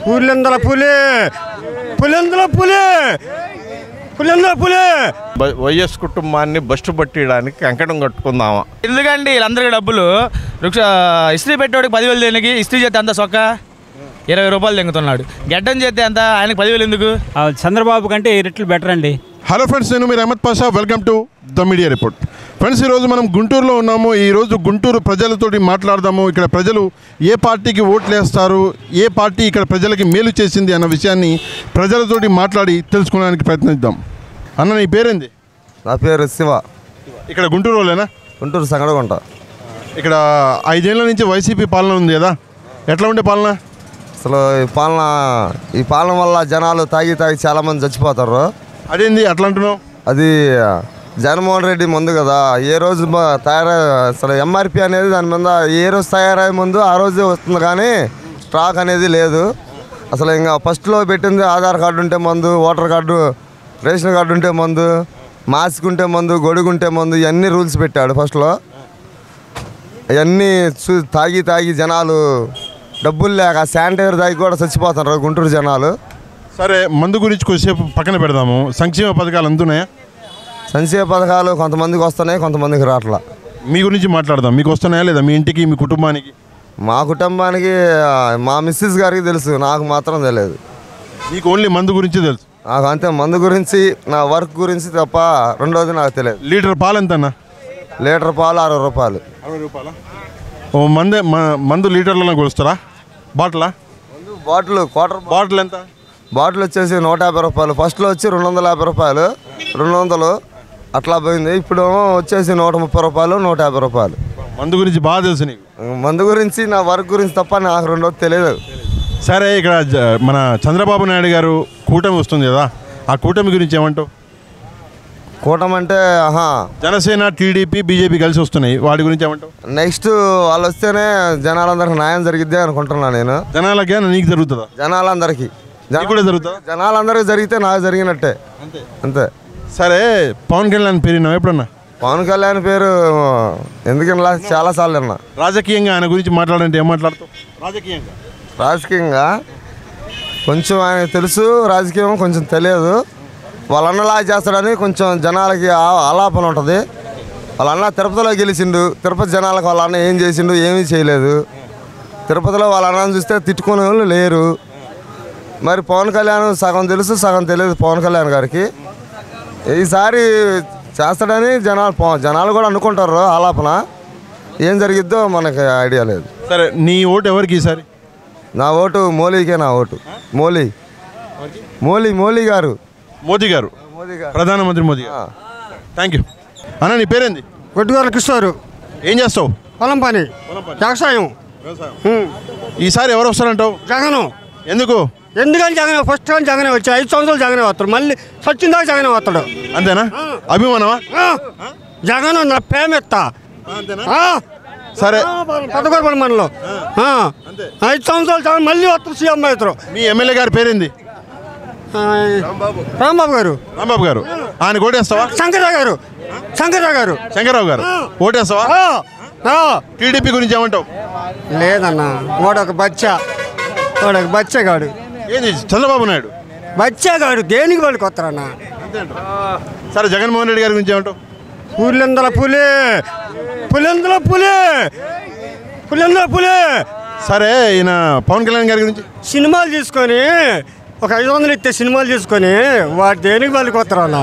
పులిందల పులి పులిందల పులి పులిందల పులి బ- వైఎస్ కుటుంబాన్ని బస్టు పట్టియడానికి కంకణం కట్టుకుందామా ఎందుకండి వీళ్ళందరికీ డబ్బులు వృక్ష ఇస్త్రీ పెట్టేవాడికి పదివేలు దేనికి ఇస్త్రీ చేస్తే అంత సొక్క ఇరవై రూపాయలు తెంగుతున్నాడు గడ్డం చేస్తే అంత ఆయనకి పదివేలు ఎందుకు ఆ చంద్రబాబు కంటే ఈ రెట్లు బెటర్ అండి హలో ఫ్రెండ్స్ నేను మీరు Ahmed Pasha welcome to the media report friends ఈరోజు మనం గుంటూరులో ఉన్నాము ఈరోజు గుంటూరు ప్రజలతోటి మాట్లాడదాము ఇక్కడ ప్రజలు ఏ పార్టీకి ఓట్లు వేస్తారు ఏ పార్టీ ఇక్కడ ప్రజలకి మేలు చేసింది అన్న విషయాన్ని ప్రజలతోటి మాట్లాడి తెలుసుకోవడానికి ప్రయత్నిద్దాం అన్న నీ పేరేంది నా పేరు శివ ఇక్కడ గుంటూరు వాళ్ళేనా గుంటూరు సంగడగుంట ఇక్కడ ఐదేళ్ల నుంచి వైసీపీ పాలన ఉంది కదా ఎట్లా ఉండే పాలన అసలు ఈ పాలన ఈ పాలన వల్ల జనాలు తాగి తాగి చాలామంది చచ్చిపోతారు అదేంది అట్లా అంటున్నావు అది జగన్మోహన్ రెడ్డి ముందు కదా ఏ రోజు మ- తయారై అసలు ఎంఆర్పి అనేది దాని మీద ఏ రోజు తయారయ్యే ముందు ఆ రోజే వస్తుంది కానీ స్టాక్ అనేది లేదు అసలు ఇంకా ఫస్ట్లో పెట్టింది ఆధార్ కార్డు ఉంటే మందు ఓటర్ కార్డు రేషన్ కార్డు ఉంటే మందు మాస్క్ ఉంటే మందు గొడుగు ఉంటే మందు ఇవన్నీ రూల్స్ పెట్టాడు ఫస్ట్లో అవన్నీ చూ తాగి తాగి జనాలు డబ్బులు లేక శానిటైజర్ తాగి కూడా చచ్చిపోతున్నారు గుంటూరు జనాలు సరే మందు గురించి కొద్దిసేపు పక్కన పెడదాము సంక్షేమ పథకాలు అందున్నాయా సంక్షేమ పథకాలు కొంతమందికి వస్తున్నాయి కొంతమందికి రావట్లా మీ గురించి మాట్లాడదాం మీకు వస్తున్నాయా లేదా మీ ఇంటికి మీ కుటుంబానికి మా కుటుంబానికి ఆ, మా మిస్సెస్ గారికి తెలుసు నాకు మాత్రం తెలియదు మీకు ఓన్లీ మందు గురించి తెలుసు నాకు అంతే మందు గురించి నా వర్క్ గురించి తప్ప రెండోది నాకు తెలియదు లీటర్ పాలు ఎంత అన్న లీటర్ పాలు అరవై రూపాయలు ఓ మందే మ- మందు లీటర్లలో కొలుస్తారా బాటిలా బాటిల్ క్వార్టర్ బాటిల్ ఎంత బాటిల్ వచ్చేసి నూట యాభై రూపాయలు ఫస్ట్లో వచ్చి రెండు వందల యాభై రూపాయలు రెండు వందలు అట్లా పోయింది ఇప్పుడు వచ్చేసి నూట ముప్పై రూపాయలు నూట యాభై రూపాయలు మందు గురించి బాగా తెలుసు నీకు మందు గురించి నా వర్క్ గురించి తప్ప నాకు రెండోది తెలియదు సరే ఇక్కడ జ- మన చంద్రబాబు నాయుడు గారు కూటమి వస్తుంది కదా ఆ కూటమి గురించి ఏమంటావు కూటమి అంటే ఆహా జనసేన టీడీపీ బీజేపీ కలిసి వస్తున్నాయి వాటి గురించి ఏమంటావు నెక్స్ట్ వాళ్ళు వస్తేనే జనాలందరికీ న్యాయం జరిగిద్ది అనుకుంటున్నా నేను జనాలకే నీకు జరుగుతుందా జనాలందరికీ జన- నీకు కూడా జరుగుతుందా జనాలందరికీ జరిగితే నాకు జరిగినట్టే అంతే సరే పవన్ కళ్యాణ్ పెరిగినావు ఎప్పుడన్నా పవన్ కళ్యాణ్ పేరు ఎందుకన్నా చాలా సార్లు విన్నా రాజకీయంగా ఆయన గురించి మాట్లాడంటే ఏం మాట్లాడతావు రాజకీయంగా రాజకీయంగా కొంచెం ఆయన తెలుసు రాజకీయం కొంచెం తెలియదు వాళ్ళ అన్నలా చేస్తాడని కొంచెం జనాలకి ఆ- ఆలాపన ఉంటుంది వాళ్ళ అన్న తిరుపతిలో గెలిచిండు తిరుపతి జనాలకు వాళ్ళ అన్న ఏం చేసిండు ఏమీ చేయలేదు తిరుపతిలో వాళ్ళ అన్నని చూస్తే తిట్టుకునే వాళ్ళు లేరు మరి పవన్ కళ్యాణ్ సగం తెలుసు సగం తెలియదు పవన్ కళ్యాణ్ గారికి ఈసారి చేస్తాడని జనాలు పవ- జనాలు కూడా అనుకుంటారు ఆలాపన ఏం జరిగిద్దో మనకి ఐడియా లేదు సరే నీ ఓటు ఎవరికి ఈసారి నా ఓటు మోలీకే నా ఓటు మోలీ మోలీ మోలీ గారు మోదీ గారు మోదీ గారు ప్రధానమంత్రి మోదీ గారు థ్యాంక్ యూ అన్న నీ పేరేంది గొడ్డుగారు కిషోరు ఏం చేస్తావు పొలం పని వ్యవసాయం ఉం. ఈసారి ఎవరు వస్తారంటావు జగను ఎందుకు ఎందుకని జగన్ ఫస్ట్ టైం జగనే వచ్చి ఐదు సంవత్సరాలు జగనే వస్తాడు మళ్ళీ సచ్చిందాక జగనే వస్తాడు అంతేనా అభిమానమా ఆ, జగన్ నా ప్రేమిస్తా ఆ, సరే పెద్దగొడపల్లి మనలో ఐదు సంవత్సరాలు జగన్ మళ్ళీ వస్తారు సీఎం అవుతారు మీ ఎమ్మెల్యే గారి పేరేంది ఆ, రాంబాబు గారు రాంబాబు గారు ఆయన ఓటేస్తావా శంకరరావు గారు శంకరరావు గారు శంకర్రావు గారు ఓటేస్తావా ఆ, ఆ. టీడీపీ గురించి ఏమంటావు లేదన్నా వాడొక బచ్చా వాడొక బచ్చగాడు ఏంది చంద్రబాబు నాయుడు బచ్చగాడు దేనికి వాళ్ళకి వస్తారన్నా సరే జగన్మోహన్ రెడ్డి గారి గురించి ఏమంటావు పులిందల పులి పులిందల పులి పులిందల పులి సరే ఈయన పవన్ కళ్యాణ్ గారి గురించి సినిమాలు తీసుకొని ఒక ఐదు వందలు ఇస్తే సినిమాలు తీసుకొని వాడు దేనికి పనికి వస్తారు అన్న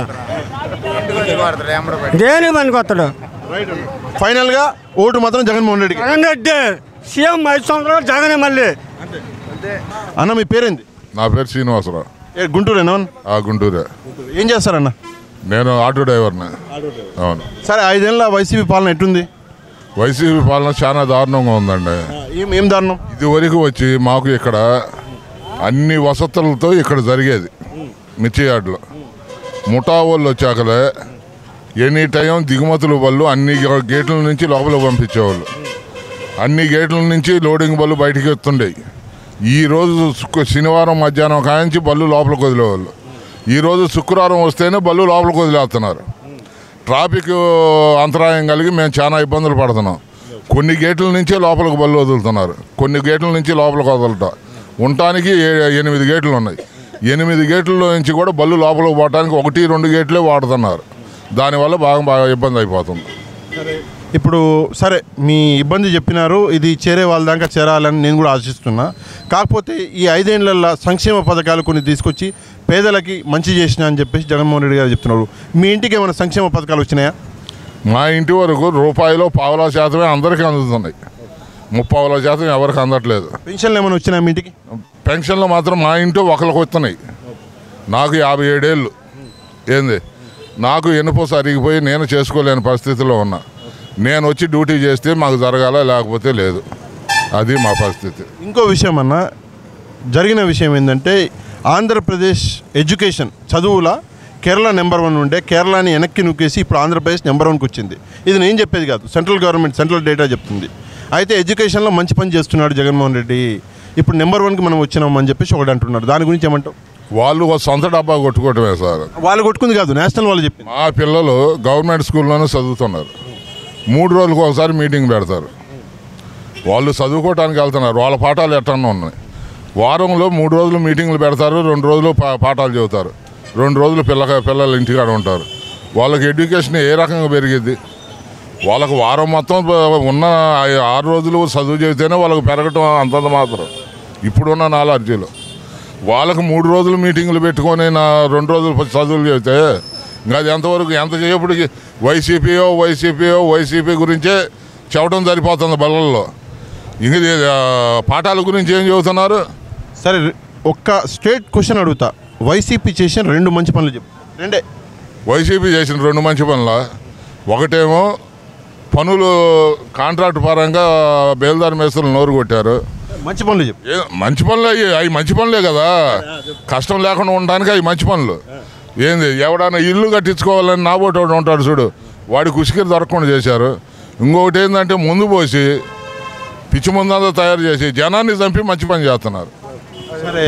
దేనికి పనికి వస్తాడు ఫైనల్ గా ఓటు మాత్రం జగన్మోహన్ రెడ్డికి జగన్ రెడ్డి సీఎం ఐదు సంవత్సరాలు జగనే మళ్ళీ అన్న మీ పేరేంది నా పేరు శ్రీనివాసరావు ఏ గుంటూరేనా ఆ గుంటూరే ఏం చేస్తారన్న నేను ఆటో డ్రైవర్ని అవును సరే ఐదేళ్ళ వైసీపీ పాలన ఎట్టుంది వైసీపీ పాలన చాలా దారుణంగా ఉందండి ఏం ఏం దారుణం ఇది వరకు వచ్చి మాకు ఇక్కడ అన్ని వసతులతో ఇక్కడ జరిగేది మిర్చి యార్డులో ముఠా వాళ్ళు వచ్చాకలే ఎనీ టైం దిగుమతుల బళ్ళు అన్ని గేట్ల నుంచి లోపల పంపించేవాళ్ళు అన్ని గేట్ల నుంచి లోడింగ్ బళ్ళు బయటికి వస్తుండేవి ఈ రోజు శుక్ర- శనివారం మధ్యాహ్నం కాయించి బళ్ళు లోపలికి వదిలేవాళ్ళు ఈ రోజు శుక్రవారం వస్తేనే బళ్ళు లోపలికి వదిలేస్తున్నారు ట్రాఫిక్ అంతరాయం కలిగి మేము చాలా ఇబ్బందులు పడుతున్నాం కొన్ని గేట్ల నుంచే లోపలికి బళ్ళు వదులుతున్నారు కొన్ని గేట్ల నుంచి లోపలికి వదలటం ఉండటానికి ఏ- ఎనిమిది గేట్లు ఉన్నాయి ఎనిమిది గేట్లలో నుంచి కూడా బళ్ళు లోపలికి పోవడానికి ఒకటి రెండు గేట్లే వాడుతున్నారు దానివల్ల బాగా బాగా ఇబ్బంది అయిపోతుంది ఇప్పుడు సరే మీ ఇబ్బంది చెప్పినారు ఇది చేరే వాళ్ళ దాకా చేరాలని నేను కూడా ఆశిస్తున్నా కాకపోతే ఈ ఐదేళ్లలో సంక్షేమ పథకాలు కొన్ని తీసుకొచ్చి పేదలకి మంచి చేసిన అని చెప్పేసి జగన్మోహన్ రెడ్డి గారు చెప్తున్నారు మీ ఇంటికి ఏమైనా సంక్షేమ పథకాలు వచ్చినాయా మా ఇంటి వరకు రూపాయలు పావులా శాతమే అందరికీ అందుతున్నాయి ముప్పావుల శాతం ఎవరికి అందట్లేదు పెన్షన్లు ఏమైనా వచ్చినాయా మీ ఇంటికి పెన్షన్లు మాత్రం మా ఇంటి ఒకరికి వస్తున్నాయి నాకు యాభై ఏడేళ్ళు ఏంది నాకు ఎన్నుపోస అరిగిపోయి నేను చేసుకోలేని పరిస్థితిలో ఉన్నా నేను వచ్చి డ్యూటీ చేస్తే మాకు జరగాల లేకపోతే లేదు అది మా పరిస్థితి ఇంకో విషయం అన్న జరిగిన విషయం ఏంటంటే ఆంధ్రప్రదేశ్ ఎడ్యుకేషన్ చదువుల కేరళ నెంబర్ వన్ ఉండే కేరళని వెనక్కి నూకేసి ఇప్పుడు ఆంధ్రప్రదేశ్ నెంబర్ వన్కి వచ్చింది ఇది నేను చెప్పేది కాదు సెంట్రల్ గవర్నమెంట్ సెంట్రల్ డేటా చెప్తుంది అయితే ఎడ్యుకేషన్లో మంచి పని చేస్తున్నాడు జగన్మోహన్ రెడ్డి ఇప్పుడు నెంబర్ వన్కి మనం వచ్చినాం అని చెప్పేసి ఒకటి అంటున్నారు దాని గురించి ఏమంటావు వాళ్ళు ఒక సొంత డబ్బా కొట్టుకోవటమే సార్ వాళ్ళు కొట్టుకుంది కాదు నేషనల్ వాళ్ళు చెప్పింది మా పిల్లలు గవర్నమెంట్ స్కూల్లోనే చదువుతున్నారు మూడు రోజులకు ఒకసారి మీటింగ్ పెడతారు వాళ్ళు చదువుకోవటానికి వెళ్తున్నారు వాళ్ళ పాఠాలు ఎట్టన్నా ఉన్నాయి వారంలో మూడు రోజులు మీటింగ్లు పెడతారు రెండు రోజులు పా- పాఠాలు చెబుతారు రెండు రోజులు పిల్ల పిల్లలు ఇంటికాడ ఉంటారు వాళ్ళకి ఎడ్యుకేషన్ ఏ రకంగా పెరిగిద్ది వాళ్ళకి వారం మొత్తం ప- ఉన్న ఆ- ఆరు రోజులు చదువు చెబితేనే వాళ్ళకి పెరగటం అంతంత మాత్రం ఇప్పుడున్న నాలెడ్జీలో వాళ్ళకి మూడు రోజులు మీటింగులు పెట్టుకొని నా రెండు రోజులు చదువులు చెబితే ఇంకా అది ఎంతవరకు ఎంత చేయప్పటికి వైసీపీయో వైసీపీయో వైసీపీ గురించే చెప్పడం సరిపోతుంది బళ్ళల్లో ఇంక ఇది, ఆ, పాఠాల గురించి ఏం చెబుతున్నారు సరే ఒక్క స్టేట్ క్వశ్చన్ అడుగుతా వైసీపీ చేసిన రెండు మంచి పనులు చెప్పు రెండే వైసీపీ చేసిన రెండు మంచి పనుల ఒకటేమో పనులు కాంట్రాక్ట్ పరంగా బేల్దారి మేస్తులు నోరు కొట్టారు మంచి పనులు చెప్పు ఏ మంచి పనులే అవి అవి మంచి పనులే కదా కష్టం లేకుండా ఉండడానికి అవి మంచి పనులు ఏంది ఎవడైనా ఇల్లు కట్టించుకోవాలని నా ఒకటి ఉంటాడు చూడు వాడికి ఉసికిరి దొరకకుండా చేశారు ఇంకొకటి ఏంటంటే ముందు పోసి పిచ్చి ముందంతా తయారు చేసి జనాన్ని చంపి మంచి పని చేస్తున్నారు సరే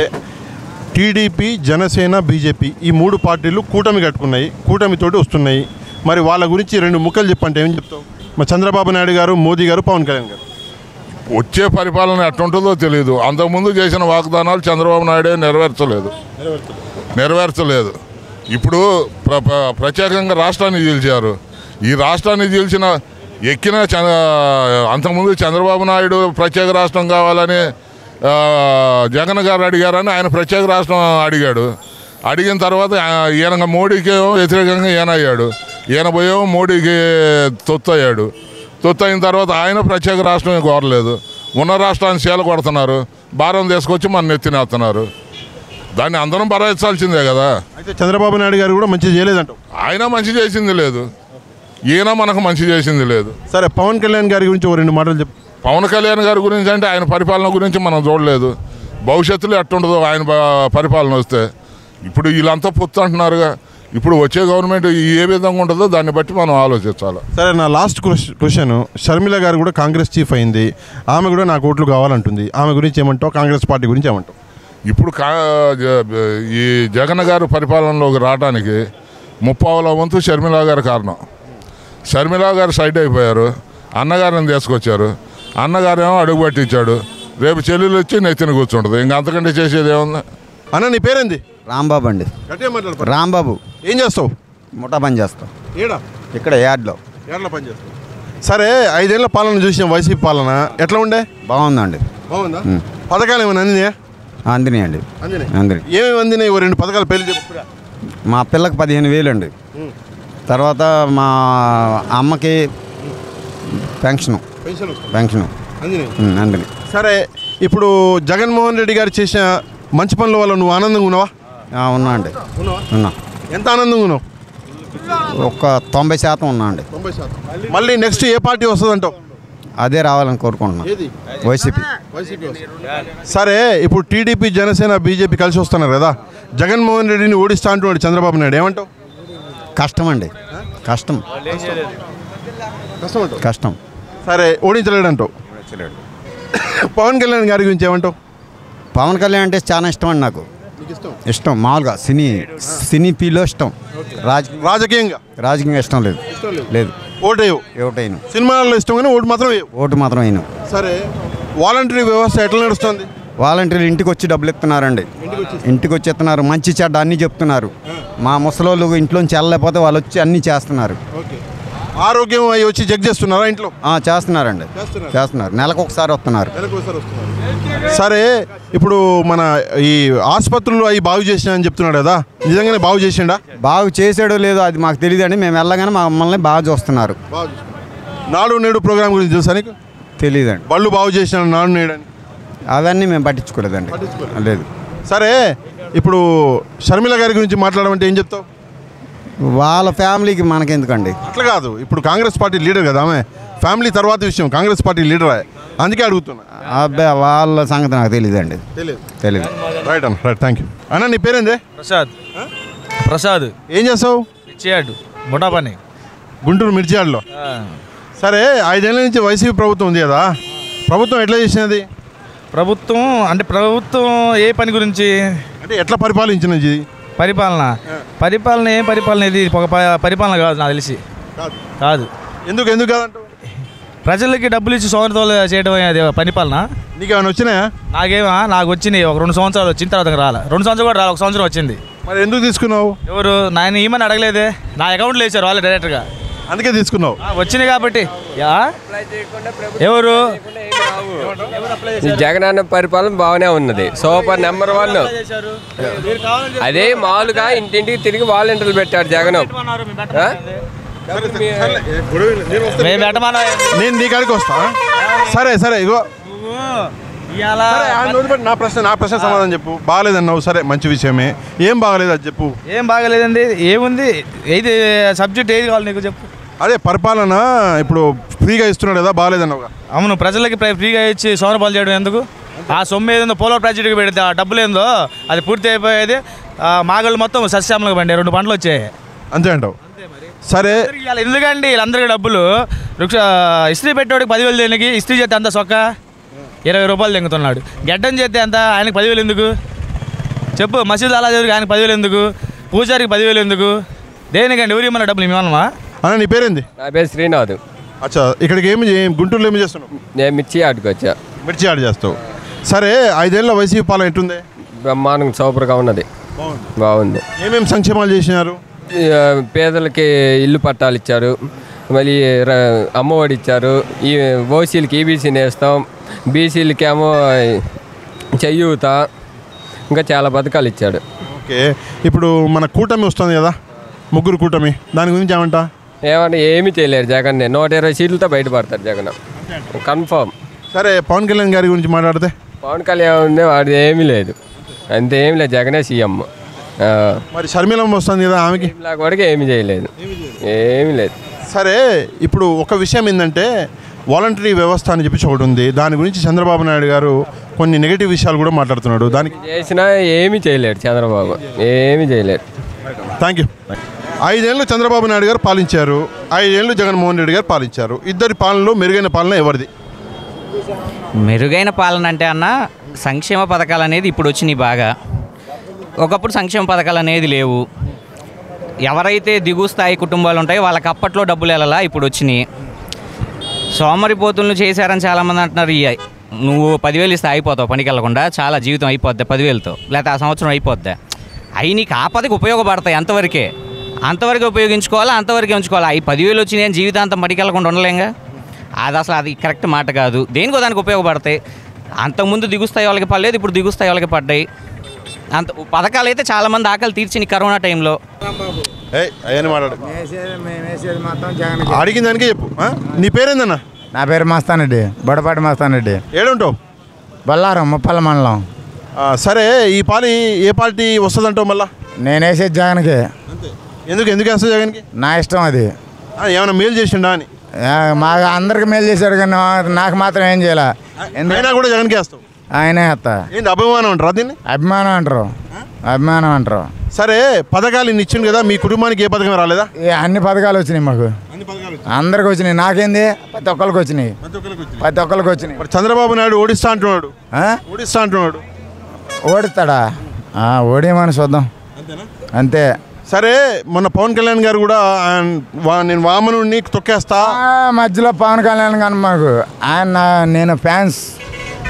టీడీపీ జనసేన బీజేపీ ఈ మూడు పార్టీలు కూటమి కట్టుకున్నాయి కూటమితోటి వస్తున్నాయి మరి వాళ్ళ గురించి రెండు ముక్కలు చెప్పంటే ఏం చెప్తావు మా చంద్రబాబు నాయుడు గారు మోదీ గారు పవన్ కళ్యాణ్ గారు వచ్చే పరిపాలన ఎట్టుంటుందో తెలియదు అంతకుముందు చేసిన వాగ్దానాలు చంద్రబాబు నాయుడే నెరవేర్చలేదు నెరవేర్చలేదు ఇప్పుడు ప్ర ప్ర- ప్రత్యేకంగా రాష్ట్రాన్ని చీల్చారు ఈ రాష్ట్రాన్ని చీల్చిన ఎక్కిన చ- అంతకుముందు చంద్రబాబు నాయుడు ప్రత్యేక రాష్ట్రం కావాలని ఆ, జగన్ గారు అడిగారని ఆయన ప్రత్యేక రాష్ట్రం అడిగాడు అడిగిన తర్వాత ఆ, ఈయన మోడీకి ఏమో వ్యతిరేకంగా ఈయన అయ్యాడు ఈయన పోయేమో మోడీకి తొత్తు అయ్యాడు తొత్తు అయిన తర్వాత ఆయన ప్రత్యేక రాష్ట్రం కోరలేదు ఉన్న రాష్ట్రాన్ని చీల కొడుతున్నారు భారం తీసుకొచ్చి మన నెత్తినేస్తున్నారు దాన్ని అందరం భరాయించాల్సిందే కదా అయితే చంద్రబాబు నాయుడు గారు కూడా మంచి చేయలేదంటావు ఆయన మంచి చేసింది లేదు ఈయన మనకు మంచి చేసింది లేదు సరే పవన్ కళ్యాణ్ గారి గురించి ఒక రెండు మాటలు చెప్పు పవన్ కళ్యాణ్ గారి గురించి అంటే ఆయన పరిపాలన గురించి మనం చూడలేదు భవిష్యత్తులో ఎట్టుండదో ఆయన బ- పరిపాలన వస్తే ఇప్పుడు వీళ్ళంతా పొత్తు అంటున్నారుగా ఇప్పుడు వచ్చే గవర్నమెంట్ ఏ విధంగా ఉంటుందో దాన్ని బట్టి మనం ఆలోచించాలి సరే నా లాస్ట్ క్వశ్చన్ షర్మిల గారు కూడా కాంగ్రెస్ చీఫ్ అయింది ఆమె కూడా నాకు ఓట్లు కావాలంటుంది ఆమె గురించి ఏమంటావు కాంగ్రెస్ పార్టీ గురించి ఏమంటావు ఇప్పుడు కా జ- ఈ జగన్ గారు పరిపాలనలోకి రావడానికి ముప్పావుల వంతు షర్మిల గారు కారణం షర్మిల గారు సైడ్ అయిపోయారు అన్నగారిని తీసుకొచ్చారు అన్నగారేమో అడుగు పట్టించాడు రేపు చెల్లెలు వచ్చి నెత్తిన కూర్చుంటుంది ఇంకా అంతకంటే చేసేది ఏముంది అన్న నీ పేరేంది రాంబాబు అండి గట్టిగా మాట్లాడు రాంబాబు ఏం చేస్తావు ముఠా పని చేస్తాం ఏడా ఇక్కడ యాడ్లో ఏళ్ళ పని చేస్తావు సరే ఐదేళ్ల పాలన చూసిన వైసీపీ పాలన ఎట్లా ఉండే బాగుందండి బాగుందా పథకాలు ఏమైనా అందినాయా అందినాయి అండి అందినాయి అందినాయి ఏమేమి అందినాయి ఓ రెండు పథకాలు పేర్లు చెప్పు మా పిల్లకి పదిహేను వేలు అండి తర్వాత మా అమ్మకి పెన్షను పెన్షన్ వస్తుంది పెన్షను అందినాయి ఉమ్, అందినాయి సరే ఇప్పుడు జగన్మోహన్ రెడ్డి గారు చేసిన మంచి పనుల వల్ల నువ్వు ఆనందంగా ఉన్నావా ఆ, ఉన్నా అండి ఉన్నా ఎంత ఆనందంగా ఉన్నావు ఒక తొంభై శాతం ఉన్నా అండి తొంభై శాతం మళ్ళీ నెక్స్ట్ ఏ పార్టీ వస్తుంది అంటావు అదే రావాలని కోరుకుంటున్నాను ఏది వైసీపీ సరే ఇప్పుడు టీడీపీ జనసేన బీజేపీ కలిసి వస్తున్నారు కదా జగన్మోహన్ రెడ్డిని ఓడిస్తా అంటున్నాడు చంద్రబాబు నాయుడు ఏమంటావు కష్టం అండి కష్టం కష్టం కష్టం సరే ఓడించలేడు అంటావు పవన్ కళ్యాణ్ గారి గురించి ఏమంటావు పవన్ కళ్యాణ్ అంటే చాలా ఇష్టం అండి నాకు ఇష్టం మామూలుగా సినీ సినీ పీలో ఇష్టం రాజకీయ రాజకీయంగా రాజకీయంగా ఇష్టం లేదు లేదు ఓటేయవు ఏమిటైనా సినిమాల్లో ఇష్టం కానీ ఓటు మాత్రం వేయవు ఓటు మాత్రం అయిన సరే వాలంటరీ వ్యవస్థ ఎట్లా నడుస్తుంది వాలంటీర్లు ఇంటికి వచ్చి డబ్బులు ఇస్తున్నారండి ఇంటికి వచ్చి ఇస్తున్నారు మంచి చెడ్డ అన్నీ చెప్తున్నారు మా ముసలోళ్ళు ఇంట్లోంచి వెళ్ళలేకపోతే వాళ్ళు వచ్చి అన్నీ చేస్తున్నారు ఓకే ఆరోగ్యం అవి వచ్చి చెక్ చేస్తున్నారా ఇంట్లో ఆ, చేస్తున్నారండి చేస్తున్నారు నెలకు ఒకసారి వస్తున్నారు సరే ఇప్పుడు మన ఈ ఆసుపత్రులు అవి బాగు చేసినా అని చెప్తున్నాడు కదా నిజంగానే బాగు చేసిండా బాగు చేసాడో లేదో అది మాకు తెలియదండి మేము వెళ్ళగానే మమ్మల్ని బాగా చూస్తున్నారు నాడు నేడు ప్రోగ్రామ్ గురించి తెలుసా నీకు తెలియదండి బళ్ళు బాగు చేసిన నాడు నేడు అని అవన్నీ మేము పట్టించుకోలేదండి లేదు సరే ఇప్పుడు షర్మిల గారి గురించి మాట్లాడమంటే ఏం చెప్తావు వాళ్ళ ఫ్యామిలీకి మనకెందుకండి అట్లా కాదు ఇప్పుడు కాంగ్రెస్ పార్టీ లీడర్ కదా ఆమె ఫ్యామిలీ తర్వాత విషయం కాంగ్రెస్ పార్టీ లీడర్ అందుకే అడుగుతున్నా అబ్బాయి వాళ్ళ సంగతి నాకు తెలియదండి తెలియదు తెలియదు రైట్ అన్న రైట్ థ్యాంక్ యూ అన్న నీ పేరేందే ప్రసాద్ ప్రసాద్ ఏం చేస్తావు ఇచ్చేయాడు ముఠా పని గుంటూరు మిర్చియాడలో ఆ. సరే ఐదేళ్ల నుంచి వైసీపీ ప్రభుత్వం ఉంది కదా ప్రభుత్వం ఎట్లా చేసినది ప్రభుత్వం అంటే ప్రభుత్వం ఏ పని గురించి అంటే ఎట్లా పరిపాలించినది పరిపాలన పరిపాలన ఏం పరిపాలన ఇది ఒక ప- పరిపాలన కాదు నాకు తెలిసి కాదు ఎందుకు ఎందుకు కాదంటావు ప్రజలకి డబ్బులు ఇచ్చి సోదరతోలు చేయడం అది పరిపాలన నీకు ఏమైనా వచ్చినాయా నాకేమా నాకు వచ్చినాయి ఒక రెండు సంవత్సరాలు వచ్చిన తర్వాత ఇంకా రాలే రెండు సంవత్సరాలు కూడా రాలే ఒక సంవత్సరం వచ్చింది మరి ఎందుకు తీసుకున్నావు ఎవరు నాయన ఈమని అడగలేదే నా అకౌంట్లో వేసారు వాళ్ళే డైరెక్ట్గా అందుకే తీసుకున్నావు ఆ, వచ్చినాయి కాబట్టి యా? ఎవరు ఈ జగనన్న పరిపాలన బాగానే ఉన్నది సూపర్ నెంబర్ వన్ అదే మామూలుగా ఇంటింటికి తిరిగి వాలంటీర్లు పెట్టాడు జగన్ ఆ? మేము పెట్టమన్నా నేను నీ కాడికి వస్తా సరే సరే ఇగో ఇవాళ సరే ఆయన వదిలిపెట్టు. నా ప్రశ్న నా ప్రశ్న సమాధానం చెప్పు బాగాలేదన్నావు సరే మంచి విషయమే ఏం బాగాలేదు అది చెప్పు ఏం బాగలేదండి ఏముంది ఏది సబ్జెక్ట్ ఏది కావాలి నీకు చెప్పు అదే పరిపాలన ఇప్పుడు ఫ్రీగా ఇస్తున్నాడు కదా బాగాలేదన్నావుగా అవును ప్రజలకి ప్ర- ఫ్రీగా ఇచ్చి సోమరపాలు చేయడం ఎందుకు ఆ సొమ్ము ఏదో పోలవరం ప్రాజెక్టుకి పెడితే ఆ డబ్బులు ఏందో అది పూర్తి అయిపోయేది ఆ మాగళ్ళు మొత్తం సస్యామలకు పండి రెండు పంటలు వచ్చాయి అంతే అంటావు సరే ఇవాళ ఎందుకండి వీళ్ళందరికీ డబ్బులు వృక్ష ఇస్త్రీ పెట్టేవాడికి పదివేలు దేనికి ఇస్త్రీ చేస్తే అంత సొక్క ఇరవై రూపాయలు తెంగుతున్నాడు గడ్డం చేస్తే అంత ఆయనకి పదివేలు ఎందుకు చెప్పు మసీదు అలా చదివి ఆయనకి పదివేలు ఎందుకు పూజారికి పదివేలు ఎందుకు దేనికండి ఊరి మన డబ్బులు మేమన్నమా అన్న నీ పేరేంది నా పేరు శ్రీనాథ్ అచ్చా ఇక్కడికి ఏమి చే- గుంటూరులో ఏమి చేస్తున్నావు నేను మిర్చి ఆటకు వచ్చా మిర్చి ఆడ చేస్తావు సరే ఐదేళ్ల వైసీపీ పాలన ఎట్టుంది బ్రహ్మాండంగా సూపర్గా ఉన్నది బాగుంది ఏమేమి సంక్షేమాలు చేసినారు ఈ, ఆ, పేదలకి ఇల్లు పట్టాలు ఇచ్చారు మళ్ళీ ర- అమ్మఒడి ఇచ్చారు ఈ ఓసీలకి ఈబీసీని వేస్తాం బీసీలకి ఏమో చెయ్యూత ఇంకా చాలా పథకాలు ఇచ్చాడు ఓకే ఇప్పుడు మన కూటమి వస్తుంది కదా ముగ్గురు కూటమి దాని గురించి ఏమంటా ఏమన్నా ఏమీ చేయలేరు జగన్ నూట ఇరవై సీట్లతో బయటపడతారు జగన్ కన్ఫర్మ్ సరే పవన్ కళ్యాణ్ గారి గురించి మాట్లాడితే పవన్ కళ్యాణ్ ఉంది వాడి ఏమీ లేదు అంతే ఏమి లేదు జగనే సీఎం మరి షర్మిలమ్మ వస్తుంది కదా ఆమెకి కూడా ఏమీ చేయలేదు ఏమీ లేదు సరే ఇప్పుడు ఒక విషయం ఏంటంటే వాలంటరీ వ్యవస్థ అని చెప్పి ఒకటి ఉంది దాని గురించి చంద్రబాబు నాయుడు గారు కొన్ని నెగిటివ్ విషయాలు కూడా మాట్లాడుతున్నాడు దానికి చేసినా ఏమీ చేయలేడు చంద్రబాబు ఏమీ చేయలేడు థ్యాంక్ యూ ఐదేళ్ళు చంద్రబాబు నాయుడు గారు పాలించారు ఐదేళ్ళు జగన్మోహన్ రెడ్డి గారు పాలించారు ఇద్దరి పాలనలో మెరుగైన పాలన ఎవరిది మెరుగైన పాలన అంటే అన్న సంక్షేమ పథకాలు అనేది ఇప్పుడు వచ్చినాయి బాగా ఒకప్పుడు సంక్షేమ పథకాలు అనేది లేవు ఎవరైతే దిగు స్థాయి కుటుంబాలు ఉంటాయో వాళ్ళకి అప్పట్లో డబ్బులు వెళ్ళాలా ఇప్పుడు వచ్చినాయి సోమరిపోతులను చేశారని చాలామంది అంటున్నారు ఈ నువ్వు పదివేలు ఇస్తే అయిపోతావు పనికి వెళ్ళకుండా చాలా జీవితం అయిపోద్ది పదివేలతో లేకపోతే ఆ సంవత్సరం అయిపోద్ది అవి నీకు ఆపదకి ఉపయోగపడతాయి అంతవరకే అంతవరకు ఉపయోగించుకోవాలా అంతవరకే ఉంచుకోవాలా ఈ పదివేలు వచ్చినాయి అని జీవితాంతం పనికి వెళ్ళకుండా ఉండలేంగా అది అసలు అది కరెక్ట్ మాట కాదు దేనికో దానికి ఉపయోగపడతాయి అంతకుముందు దిగుస్తాయి వాళ్ళకి పడలేదు ఇప్పుడు దిగుస్తాయి వాళ్ళకి పడ్డాయి అంత పథకాలు అయితే చాలామంది ఆకలి తీర్చిన కరోనా టైంలో ఏ అయ్యని మాట్లాడు అడిగిన దానికే చెప్పు ఆ? నీ పేరేందన్నా నా పేరు మస్తానండి బొడపాటి మస్తానండి ఏడుంటావు బల్లారం ముప్పల మండలం ఆ, సరే ఈ పాలి ఏ పార్టీ వస్తుందంటావు మళ్ళా నేనేసేది జగన్కి ఎందుకు ఎందుకు వేస్తావు జగన్కి నా ఇష్టం అది ఆ, ఏమైనా మేలు చేసిండా అని ఆ, మా అందరికి మేలు చేశాడు కానీ నాకు మాత్రం ఏం చేయాల అయినా కూడా జగన్కి వేస్తావు ఆయనే ఎత్త ఏంది అభిమానం అంటారా దీన్ని అభిమానం అంటారు అభిమానం అంటారు సరే పథకాలు ఇన్ని ఇచ్చిండు కదా మీ కుటుంబానికి ఏ పథకం రాలేదా ఈ అన్ని పథకాలు వచ్చినాయి మాకు అందరికి వచ్చినాయి నాకేంది ప్రతి ఒక్కరికి వచ్చినాయి ప్రతి ఒక్కరికి వచ్చినాయి మరి చంద్రబాబు నాయుడు ఓడిస్తా అంటున్నాడు ఆ? ఓడిస్తా అంటున్నాడు ఓడిస్తాడా ఆ, ఓడేమని చూద్దాం అంతే సరే మొన్న పవన్ కళ్యాణ్ గారు కూడా ఆయన- వా- నేను వామనుడిని తొక్కేస్తా ఆ, మధ్యలో పవన్ కళ్యాణ్ కానీ మాకు ఆయన నా- నేను ఫ్యాన్స్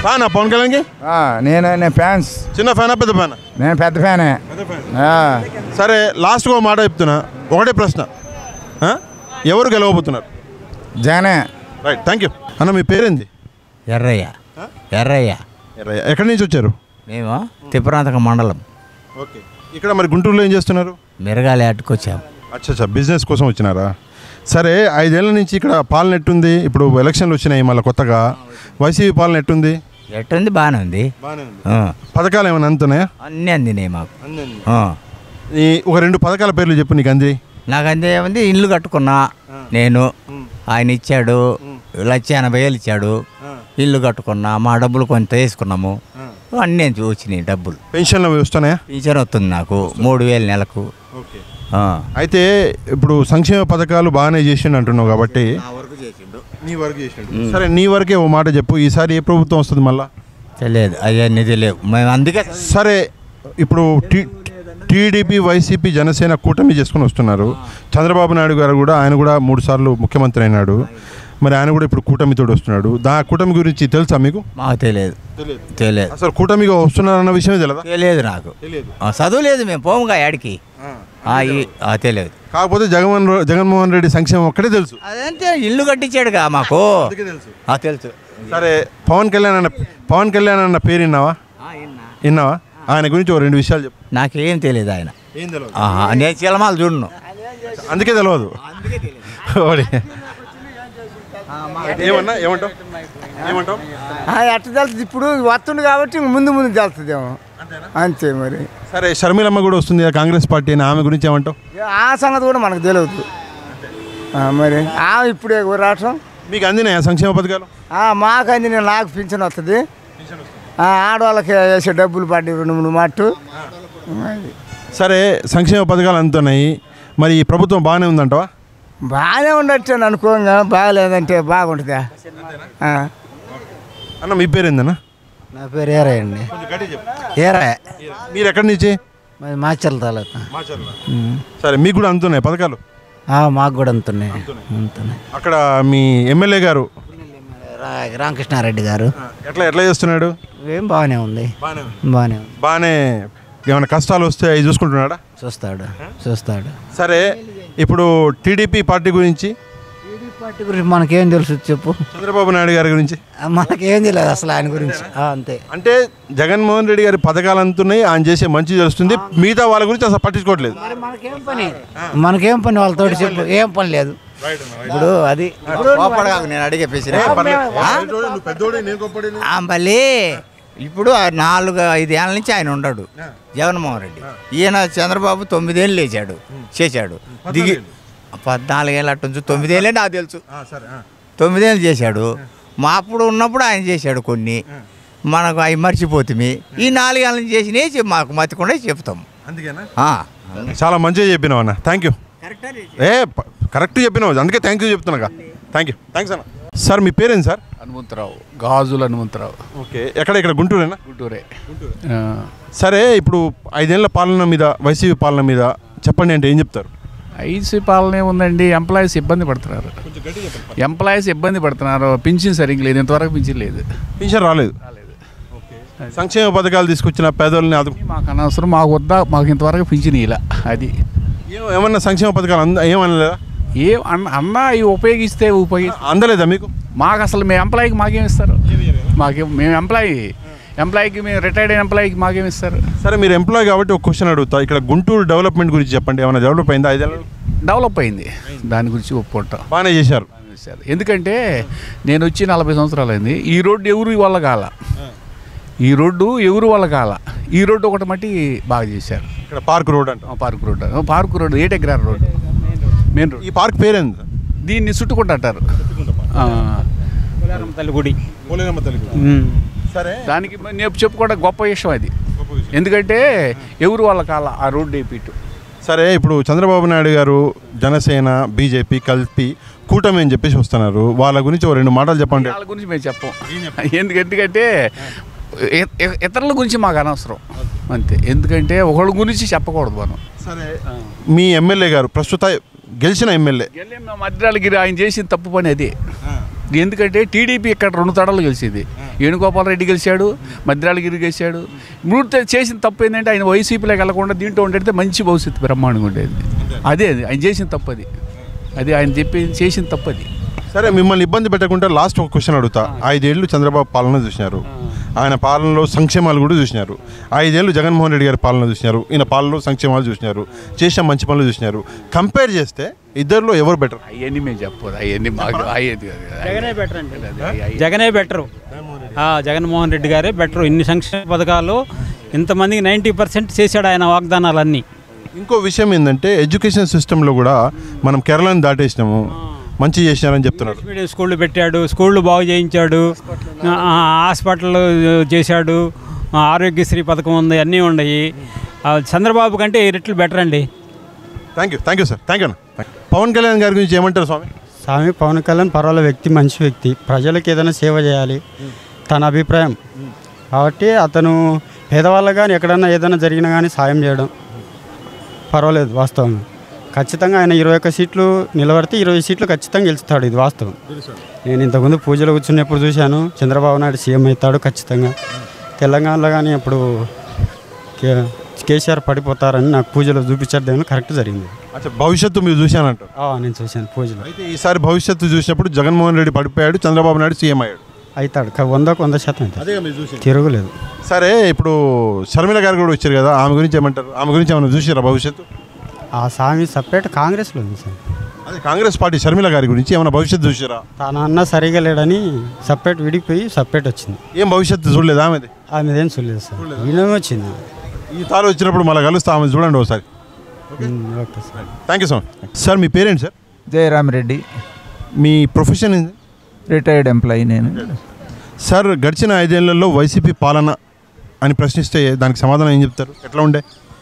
ఫ్యానా పవన్ కళ్యాణ్కి ఆ, నేను నేను ఫ్యాన్స్ చిన్న ఫ్యానా పెద్ద ఫ్యానా నేను పెద్ద ఫ్యానే ఆ, సరే లాస్ట్గా ఒక మాట చెప్తున్నా ఒకటే ప్రశ్న ఆ? ఎవరు గెలవబోతున్నారు జగనే రైట్ థ్యాంక్ యూ అన్న మీ పేరేంది ఎర్రయ్య ఎర్రయ్య ఎర్రయ్య. ఎక్కడి నుంచి వచ్చారు మేము తిప్పరాంతక మండలం ఓకే ఇక్కడ మరి గుంటూరులో ఏం చేస్తున్నారు మిరగాలి అట్టుకొచ్చాం అచ్చా అచ్చా బిజినెస్ కోసం వచ్చినారా సరే ఐదేళ్ల నుంచి ఇక్కడ పాలన ఎట్టుంది ఇప్పుడు ఎలక్షన్లు వచ్చినాయి మళ్ళీ కొత్తగా వైసీపీ పాలన ఎట్టుంది ఎట్టుంది బాగానే ఉంది ఆ. పథకాలు ఏమైనా అందుతున్నాయా అన్నీ అందినాయి మాకు ఆ. ఈ ఒక రెండు పథకాల పేర్లు చెప్పు నీకు అంది నాకు అంతే ఏముంది ఇల్లు కట్టుకున్నా నేను ఆయన ఇచ్చాడు లక్ష ఎనభై వేలు ఇచ్చాడు ఇల్లు కట్టుకున్నా మా డబ్బులు కొంత వేసుకున్నాము అన్నీ వచ్చినాయి డబ్బులు పెన్షన్లు అవి వస్తున్నాయా పింఛన్ వస్తుంది నాకు మూడు వేలు నెలకు ఆ. అయితే ఇప్పుడు సంక్షేమ పథకాలు బాగానే చేసిండు అంటున్నావు కాబట్టి నీ వరకు చేసిండు సరే నీ వరకే ఓ మాట చెప్పు ఈసారి ఏ ప్రభుత్వం వస్తుంది మళ్ళా తెలియదు అవన్నీ తెలియవు మేము అందుకే సరే ఇప్పుడు టీ టీడీపీ వైసీపీ జనసేన కూటమి చేసుకుని వస్తున్నారు చంద్రబాబు నాయుడు గారు కూడా ఆయన కూడా మూడు సార్లు ముఖ్యమంత్రి అయినాడు మరి ఆయన కూడా ఇప్పుడు కూటమితో వస్తున్నాడు దా కూటమి గురించి తెలుసా మీకు మాకు తెలియదు తెలియదు అసలు కూటమిగా వస్తున్నారన్న విషయమే తెలియదా తెలియదు నాకు ఆ, చదువు లేదు మేము పోముగా యాడికి ఆ, ఈ- ఆ, తెలియదు కాకపోతే జగన్మోహన్ రె- జగన్మోహన్ రెడ్డి సంక్షేమం ఒక్కటే తెలుసు అదంతే ఇల్లు కట్టించాడుగా మాకు ఆ, తెలుసు సరే పవన్ కళ్యాణ్ అన్న పవన్ కళ్యాణ్ అన్న పేరు విన్నావా విన్నావా ఆయన గురించి ఓ రెండు విషయాలు చెప్పు నాకేం తెలియదు ఆయన ఏం తెలియదు ఆహా, నేను చిలమాలు చూడను అందుకే తెలియదు ఓడి. ఏమన్నా ఏమంటావు ఏమంటావు ఎట్ట తెలుస్తుంది ఇప్పుడు వస్తుంది కాబట్టి ఇంక ముందు ముందు తెలుస్తుందేమో అంతే మరి సరే షర్మిలమ్మ కూడా వస్తుంది కదా కాంగ్రెస్ పార్టీ అని ఆమె గురించి ఏమంటావు ఆ సంగతి కూడా మనకు తెలియదు ఆ, మరి ఆ ఇప్పుడే రావటం మీకు అందినాయా సంక్షేమ పథకాలు మాకు అంది నాకు పింఛన్ వస్తుంది ఆ, ఆడవాళ్ళకి వేసే డబ్బులు పడ్డాయి రెండు మూడు మట్టు అది. సరే సంక్షేమ పథకాలు అందుతున్నాయి మరి ఈ ప్రభుత్వం బాగానే ఉందంటవా బాగానే ఉండొచ్చు అనుకోంగా బాగాలేదంటే బాగుంటుందా ఆ. అన్న మీ పేరు ఏందన్నా నా పేరు ఏరయ్య అండి ఏరయ్య మీరు ఎక్కడి నుంచి మాది మాచర్ల తాలూకా ఉమ్. సరే మీకు కూడా అందుతున్నాయి పథకాలు ఆ, మాకు కూడా అంతున్నాయి అంతున్నాయి అక్కడ మీ ఎమ్మెల్యే గారు రా- రామకృష్ణారెడ్డి గారు ఎట్లా ఎట్లా చేస్తున్నాడు ఏం బాగానే ఉంది బాగానే ఉంది బాగానే ఏమైనా కష్టాలు వస్తే అవి చూసుకుంటున్నాడా చూస్తాడు చూస్తాడు సరే ఇప్పుడు టీడీపీ పార్టీ గురించి పార్టీ గురించి మనకేం తెలుసు చెప్పు చంద్రబాబు నాయుడు గారి గురించి ఆ, మనకేం తెలియదు అసలు ఆయన గురించి ఆ, అంతే అంటే జగన్మోహన్ రెడ్డి గారి పథకాలు అందుతున్నాయి ఆయన చేసే మంచి తెలుస్తుంది మిగతా వాళ్ళ గురించి అసలు పట్టించుకోవట్లేదు మనకేం పని మనకేం పని వాళ్ళతో చెప్పు ఏం పని లేదు ఇప్పుడు అది కోపడగాకు నేను అడిగే పేసిన ఆ, మళ్ళీ ఇప్పుడు ఆ నాలుగు ఐదేళ్ళ నుంచి ఆయన ఉన్నాడు జగన్మోహన్ రెడ్డి ఈయన చంద్రబాబు తొమ్మిదేళ్ళు లేచాడు చేశాడు దిగి పద్నాలుగేళ్ళు అట్టు తొమ్మిదేళ్ళే నాకు తెలుసు తొమ్మిదేళ్ళు చేశాడు మా అప్పుడు ఉన్నప్పుడు ఆయన చేశాడు కొన్ని మనకు అవి మర్చిపోతుంది ఈ నాలుగేళ్ళ నుంచి చేసినవి మాకు మతికుండా చెప్తాం అందుకేనా ఆ. చాలా మంచిగా చెప్పినావు అన్న థ్యాంక్ యూ ఏ ప- కరెక్ట్ చెప్పినావు అందుకే థ్యాంక్ యూ చెప్తున్నా థ్యాంక్ యూ థ్యాంక్స్ అన్న సార్ మీ పేరేంటి సార్ హనుమంతరావు గాజుల హనుమంతరావు ఓకే ఎక్కడ ఇక్కడ గుంటూరేనా గుంటూరే సరే ఇప్పుడు ఐదేళ్ల పాలన మీద వైసీపీ పాలన మీద చెప్పండి అంటే ఏం చెప్తారు ఐసీ పాలనే ఉందండి ఎంప్లాయీస్ ఇబ్బంది పడుతున్నారు ఎంప్లాయీస్ ఇబ్బంది పడుతున్నారు పింఛన్ సరిగ్గా లేదు ఇంతవరకు పింఛన్ లేదు పింఛన్ రాలేదు సంక్షేమ పథకాలు తీసుకొచ్చిన పేదోళ్ళని ఆదు మాకు అనవసరం మాకు వద్దా మాకు ఇంతవరకు పింఛన్ ఇలా అది ఏం- ఏమన్నా సంక్షేమ పథకాలు అంద ఏమనలేదా ఏ అన్న అన్న ఇవి ఉపయోగిస్తే ఉపయోగిస్తే అందలేదా మీకు మాకు అసలు మేము ఎంప్లాయీకి మాకేం ఇస్తారు మాకేం మేము ఎంప్లాయీ ఎంప్లాయీకి మేము రిటైర్డ్ అయిన ఎంప్లాయీకి మాకేం ఇస్తారు సరే మీరు ఎంప్లాయ్ కాబట్టి ఒక క్వశ్చన్ అడుగుతా ఇక్కడ గుంటూరు డెవలప్మెంట్ గురించి చెప్పండి ఏమైనా డెవలప్ అయిందా ఐదేళ్ళు డెవలప్ అయింది దాని గురించి ఒప్పుకుంటాం బాగానే చేశారు ఎందుకంటే నేను వచ్చి నలభై సంవత్సరాలు అయింది ఈ రోడ్డు ఎవరు వల్ల కాల ఈ రోడ్డు ఎవరు వల్ల కాల ఈ రోడ్డు ఒకటి మట్టి బాగా చేశారు ఇక్కడ పార్క్ రోడ్ అంట పార్క్ రోడ్ పార్క్ రోడ్ ఏటెగ్రార్ రోడ్ మెయిన్ రోడ్ ఈ పార్క్ పేరేంది దీన్ని చుట్టుకుంటూ అంటారు తల్లి గుడి పోలేరమ్మ తల్లి సరే దానికి నేను చెప్పుకోవడం గొప్ప విషయం అది ఎందుకంటే ఎవరు వాళ్ళ కాల ఆ రోడ్డు వేపిట్టు సరే ఇప్పుడు చంద్రబాబు నాయుడు గారు జనసేన బీజేపీ కలిపి కూటమి అని చెప్పేసి వస్తున్నారు వాళ్ళ గురించి ఓ రెండు మాటలు చెప్పండి వాళ్ళ గురించి మేము చెప్పం ఎందుకు ఎందుకంటే ఇ- ఇ- ఇతరుల గురించి మాకు అనవసరం అంతే ఎందుకంటే ఒకళ్ళ గురించి చెప్పకూడదు మనం సరే మీ ఎమ్మెల్యే గారు ప్రస్తుత గెలిచిన ఎమ్మెల్యే మద్రాలగిరి ఆయన చేసిన తప్పు పని అది ఎందుకంటే టీడీపీ ఇక్కడ రెండు తడలు గెలిచింది వేణుగోపాలరెడ్డి గెలిచాడు మద్రాలగిరి గెలిచాడు ఇప్పుడు తే- చేసిన తప్పు ఏంటంటే ఆయన వైసీపీలోకి వెళ్ళకుండా దీంట్లో ఉండేది మంచి భవిష్యత్తు బ్రహ్మాండంగా ఉండేది అదే అది ఆయన చేసిన తప్పది అది ఆయన చెప్పి చేసిన తప్పది సరే మిమ్మల్ని ఇబ్బంది పెట్టకుండా లాస్ట్ ఒక క్వశ్చన్ అడుగుతా ఐదేళ్లు చంద్రబాబు పాలన చూసినారు ఆయన పాలనలో సంక్షేమాలు కూడా చూసినారు ఐదేళ్లు జగన్మోహన్ రెడ్డి గారి పాలన చూసినారు ఈయన పాలనలో సంక్షేమాలు చూసినారు చేసిన మంచి పనులు చూసినారు కంపేర్ చేస్తే ఇద్దరిలో ఎవరు బెటర్ అవన్నీ మేము చెప్పదు అవన్నీ మాకు అయ్యేది జగనే బెటర్ అండి జగనే బెటరు ఆ, జగన్మోహన్ రెడ్డి గారే బెటరు ఇన్ని సంక్షేమ పథకాలు ఇంతమందికి నైంటీ పర్సెంట్ చేశాడు ఆయన వాగ్దానాలన్నీ ఇంకో విషయం ఏంటంటే ఎడ్యుకేషన్ సిస్టంలో కూడా మనం కేరళను దాటేసినాము మంచి చేసినారని చెప్తున్నారు మీడియం స్కూళ్ళు పెట్టాడు స్కూళ్ళు బాగు చేయించాడు ఆ, హాస్పిటల్ చేశాడు ఆ, ఆరోగ్యశ్రీ పథకం ఉంది అన్నీ ఉన్నాయి ఆ, చంద్రబాబు కంటే ఈ రెట్లు బెటర్ అండి thank you thank you sir thank you అన్న పవన్ కళ్యాణ్ గారి గురించి ఏమంటారు స్వామి స్వామి పవన్ కళ్యాణ్ పర్వాలేదు వ్యక్తి మంచి వ్యక్తి ప్రజలకు ఏదైనా సేవ చేయాలి తన అభిప్రాయం కాబట్టి అతను పేదవాళ్ళకు కానీ ఎక్కడన్నా ఏదైనా జరిగినా కానీ సాయం చేయడం పర్వాలేదు వాస్తవం ఖచ్చితంగా ఆయన ఇరవై ఒక్క సీట్లు నిలబడితే ఇరవై సీట్లు ఖచ్చితంగా గెలుస్తాడు ఇది వాస్తవం నేను ఇంతకుముందు పూజలు కూర్చున్నప్పుడు చూశాను చంద్రబాబు నాయుడు సీఎం అవుతాడు ఖచ్చితంగా తెలంగాణలో కానీ అప్పుడు కే కేసీఆర్ పడిపోతారని నాకు పూజలు చూపించడం కరెక్ట్ జరిగింది అచ్చా భవిష్యత్తు మీరు చూశానంటారు ఆ, నేను చూశాను పూజలు అయితే ఈసారి భవిష్యత్తు చూసినప్పుడు జగన్మోహన్ రెడ్డి పడిపోయాడు చంద్రబాబు నాయుడు సీఎం అయ్యాడు అవుతాడు క- వందకు వంద శాతం అవుతాడు. అదేగా మీరు చూసింది. తిరుగులేదు సరే ఇప్పుడు షర్మిల గారు కూడా వచ్చారు కదా ఆమె గురించి ఏమంటారు ఆమె గురించి ఏమైనా చూసారా భవిష్యత్తు ఆ స్వామి సపరేట్ కాంగ్రెస్లో ఉంది సార్ అదే కాంగ్రెస్ పార్టీ షర్మిల గారి గురించి ఏమైనా భవిష్యత్తు చూసారా తన అన్న సరిగా లేడని సపరేట్ విడిపోయి సపరేట్ వచ్చింది ఏం భవిష్యత్తు చూడలేదు ఆమెది ఆమెదేం చూడలేదు సార్ ఈయన వచ్చింది ఈ తారు వచ్చినప్పుడు మళ్ళీ కలుస్తా ఆమె చూడండి ఒకసారి okay sir thank you so much sir మీ పేరెంట్ సార్ జయరామ్ రెడ్డి మీ ప్రొఫెషన్ ఏంది రిటైర్డ్ ఎంప్లాయీ నేను సార్ గడిచిన ఐదేళ్లలో వైసీపీ పాలన అని ప్రశ్నిస్తే దానికి సమాధానం ఏం చెప్తారు ఎట్లా ఉండే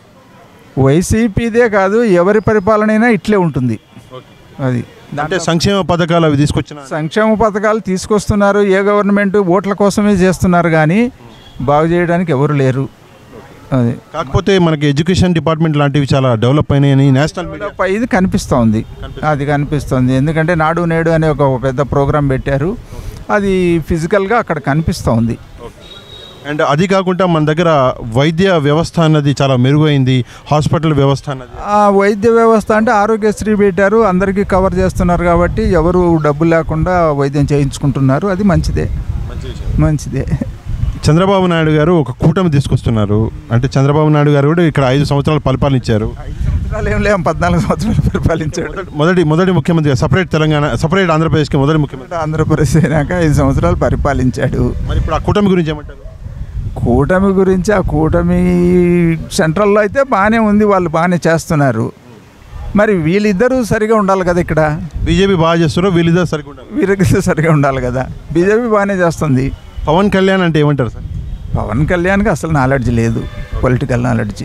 వైసీపీదే కాదు ఎవరి పరిపాలన అయినా ఇట్లే ఉంటుంది అది అంటే సంక్షేమ పథకాలు అవి తీసుకొచ్చిన సంక్షేమ పథకాలు తీసుకొస్తున్నారు ఏ గవర్నమెంట్ ఓట్ల కోసమే చేస్తున్నారు కానీ బాగు చేయడానికి ఎవరు లేరు అది కాకపోతే మనకి ఎడ్యుకేషన్ డిపార్ట్మెంట్ లాంటివి చాలా డెవలప్ అయినాయని నేషనల్ మీడియా డెవలప్ అయ్యేది కనిపిస్తోంది అది కనిపిస్తుంది ఎందుకంటే నాడు నేడు అనే ఒక పెద్ద ప్రోగ్రాం పెట్టారు అది ఫిజికల్గా అక్కడ కనిపిస్తోంది అండ్ అది కాకుండా మన దగ్గర వైద్య వ్యవస్థ అన్నది చాలా మెరుగైంది హాస్పిటల్ వ్యవస్థ అన్నది ఆ వైద్య వ్యవస్థ అంటే ఆరోగ్యశ్రీ పెట్టారు అందరికీ కవర్ చేస్తున్నారు కాబట్టి ఎవరు డబ్బు లేకుండా వైద్యం చేయించుకుంటున్నారు అది మంచిదే మంచిదే చంద్రబాబు నాయుడు గారు ఒక కూటమి తీసుకొస్తున్నారు అంటే చంద్రబాబు నాయుడు గారు కూడా ఇక్కడ ఐదు సంవత్సరాలు పరిపాలించారు సంవత్సరాలు ఏం లేవు పద్నాలుగు సంవత్సరాలు పరిపాలించాడు మొదటి మొదటి ముఖ్యమంత్రిగా సపరేట్ తెలంగాణ సపరేట్ ఆంధ్రప్రదేశ్కి మొదటి ముఖ్యమంత్రి ఆంధ్రప్రదేశ్ అయినాక ఐదు సంవత్సరాలు పరిపాలించాడు మరి ఇప్పుడు ఆ కూటమి గురించి ఏమంటారు కూటమి గురించి ఆ కూటమి సెంట్రల్లో అయితే బాగానే ఉంది వాళ్ళు బాగానే చేస్తున్నారు మరి వీళ్ళిద్దరూ సరిగా ఉండాలి కదా ఇక్కడ బీజేపీ బాగా చేస్తారో వీళ్ళిద్దరు సరిగ్గా ఉండాలి వీరికి సరిగా ఉండాలి కదా బీజేపీ బాగానే చేస్తుంది పవన్ కళ్యాణ్ అంటే ఏమంటారు సార్ పవన్ కళ్యాణ్కి అసలు నాలెడ్జ్ లేదు పొలిటికల్ నాలెడ్జ్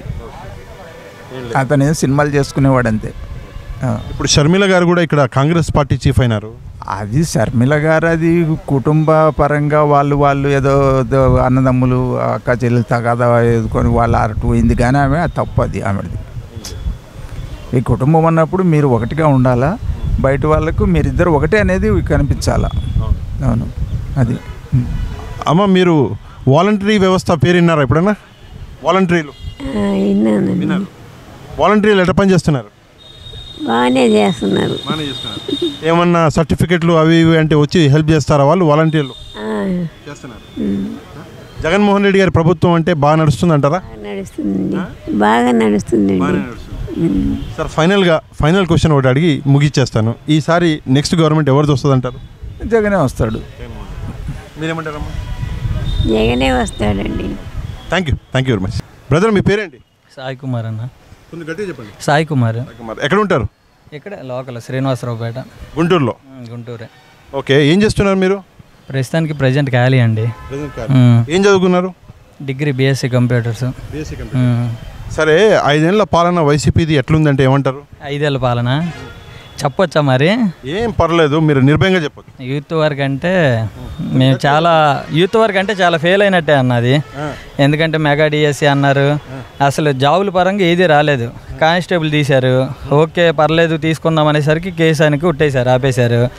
అతను సినిమాలు చేసుకునేవాడు అంతే ఆ. ఇప్పుడు షర్మిల గారు కూడా ఇక్కడ కాంగ్రెస్ పార్టీ చీఫ్ అయినారు అది శర్మిల గారు అది కుటుంబ పరంగా వాళ్ళు వాళ్ళు ఏదో ఏదో అన్నదమ్ములు అక్క చెల్లెలు తగాదా ఎదుకొని వాళ్ళు అరటు పోయింది కానీ ఆమె అది తప్పు అది ఆమెది ఈ కుటుంబం అన్నప్పుడు మీరు ఒకటిగా ఉండాలా బయట వాళ్ళకు మీరిద్దరు ఒకటే అనేది కనిపించాలా అవును అది అమ్మ మీరు వాలంటరీ వ్యవస్థ పేరు విన్నారా ఎప్పుడన్నా వాలంటరీలు విన్నానండి వాలంటరీలు ఎట్లా పని చేస్తున్నారు బాగానే చేస్తున్నారు ఏమన్నా సర్టిఫికెట్లు అవి ఇవి అంటే వచ్చి హెల్ప్ చేస్తారా వాళ్ళు వాలంటీర్లు ఆ, చేస్తున్నారు ఉమ్, జగన్మోహన్ రెడ్డి గారి ప్రభుత్వం అంటే బాగా నడుస్తుంది అంటారా నడుస్తుందండి బాగా నడుస్తుందండి ఉమ్. సార్ ఫైనల్గా ఫైనల్ క్వశ్చన్ ఒకటి అడిగి ముగిచ్చేస్తాను ఈసారి నెక్స్ట్ గవర్నమెంట్ ఎవరిది వస్తుంది అంటారు జగనే వస్తాడు మీరేమంటారమ్మా జగనే వస్తాడండి thank you thank you very much brother మీ పేరేంటి సాయి కుమార్ అన్న కొంచెం గట్టిగా చెప్పండి సాయి కుమార్ కుమార్ ఎక్కడ ఉంటారు ఇక్కడ లోకల్ శ్రీనివాసరావు పేట గుంటూరులో ఉమ్, గుంటూరే ఓకే ఏం చేస్తున్నారు మీరు ప్రస్తుతానికి ప్రజెంట్ ఖాళీ అండి Present ఖాళీ. ఉమ్. ఏం చదువుకున్నారు డిగ్రీ బీఎస్సీ కంప్యూటర్స్ BSc సరే ఐదేళ్ల పాలన వైసీపీది ఎట్లుందంటే ఏమంటారు ఐదేళ్ళ పాలన చెప్పొచ్చా మరి ఏం పర్లేదు మీరు నిర్భయంగా చెప్పొచ్చు యూత్ వర్క్ అంటే మేము చాలా యూత్ వర్క్ అంటే చాలా ఫెయిల్ అయినట్టే అన్నది ఎందుకంటే మెగా డిఎస్సి అన్నారు అసలు జాబుల పరంగా ఏది రాలేదు కానిస్టేబుల్ తీశారు ఓకే పర్లేదు తీసుకుందాం అనేసరికి కేసు ఆయనకి ఉట్టేశారు ఆపేశారు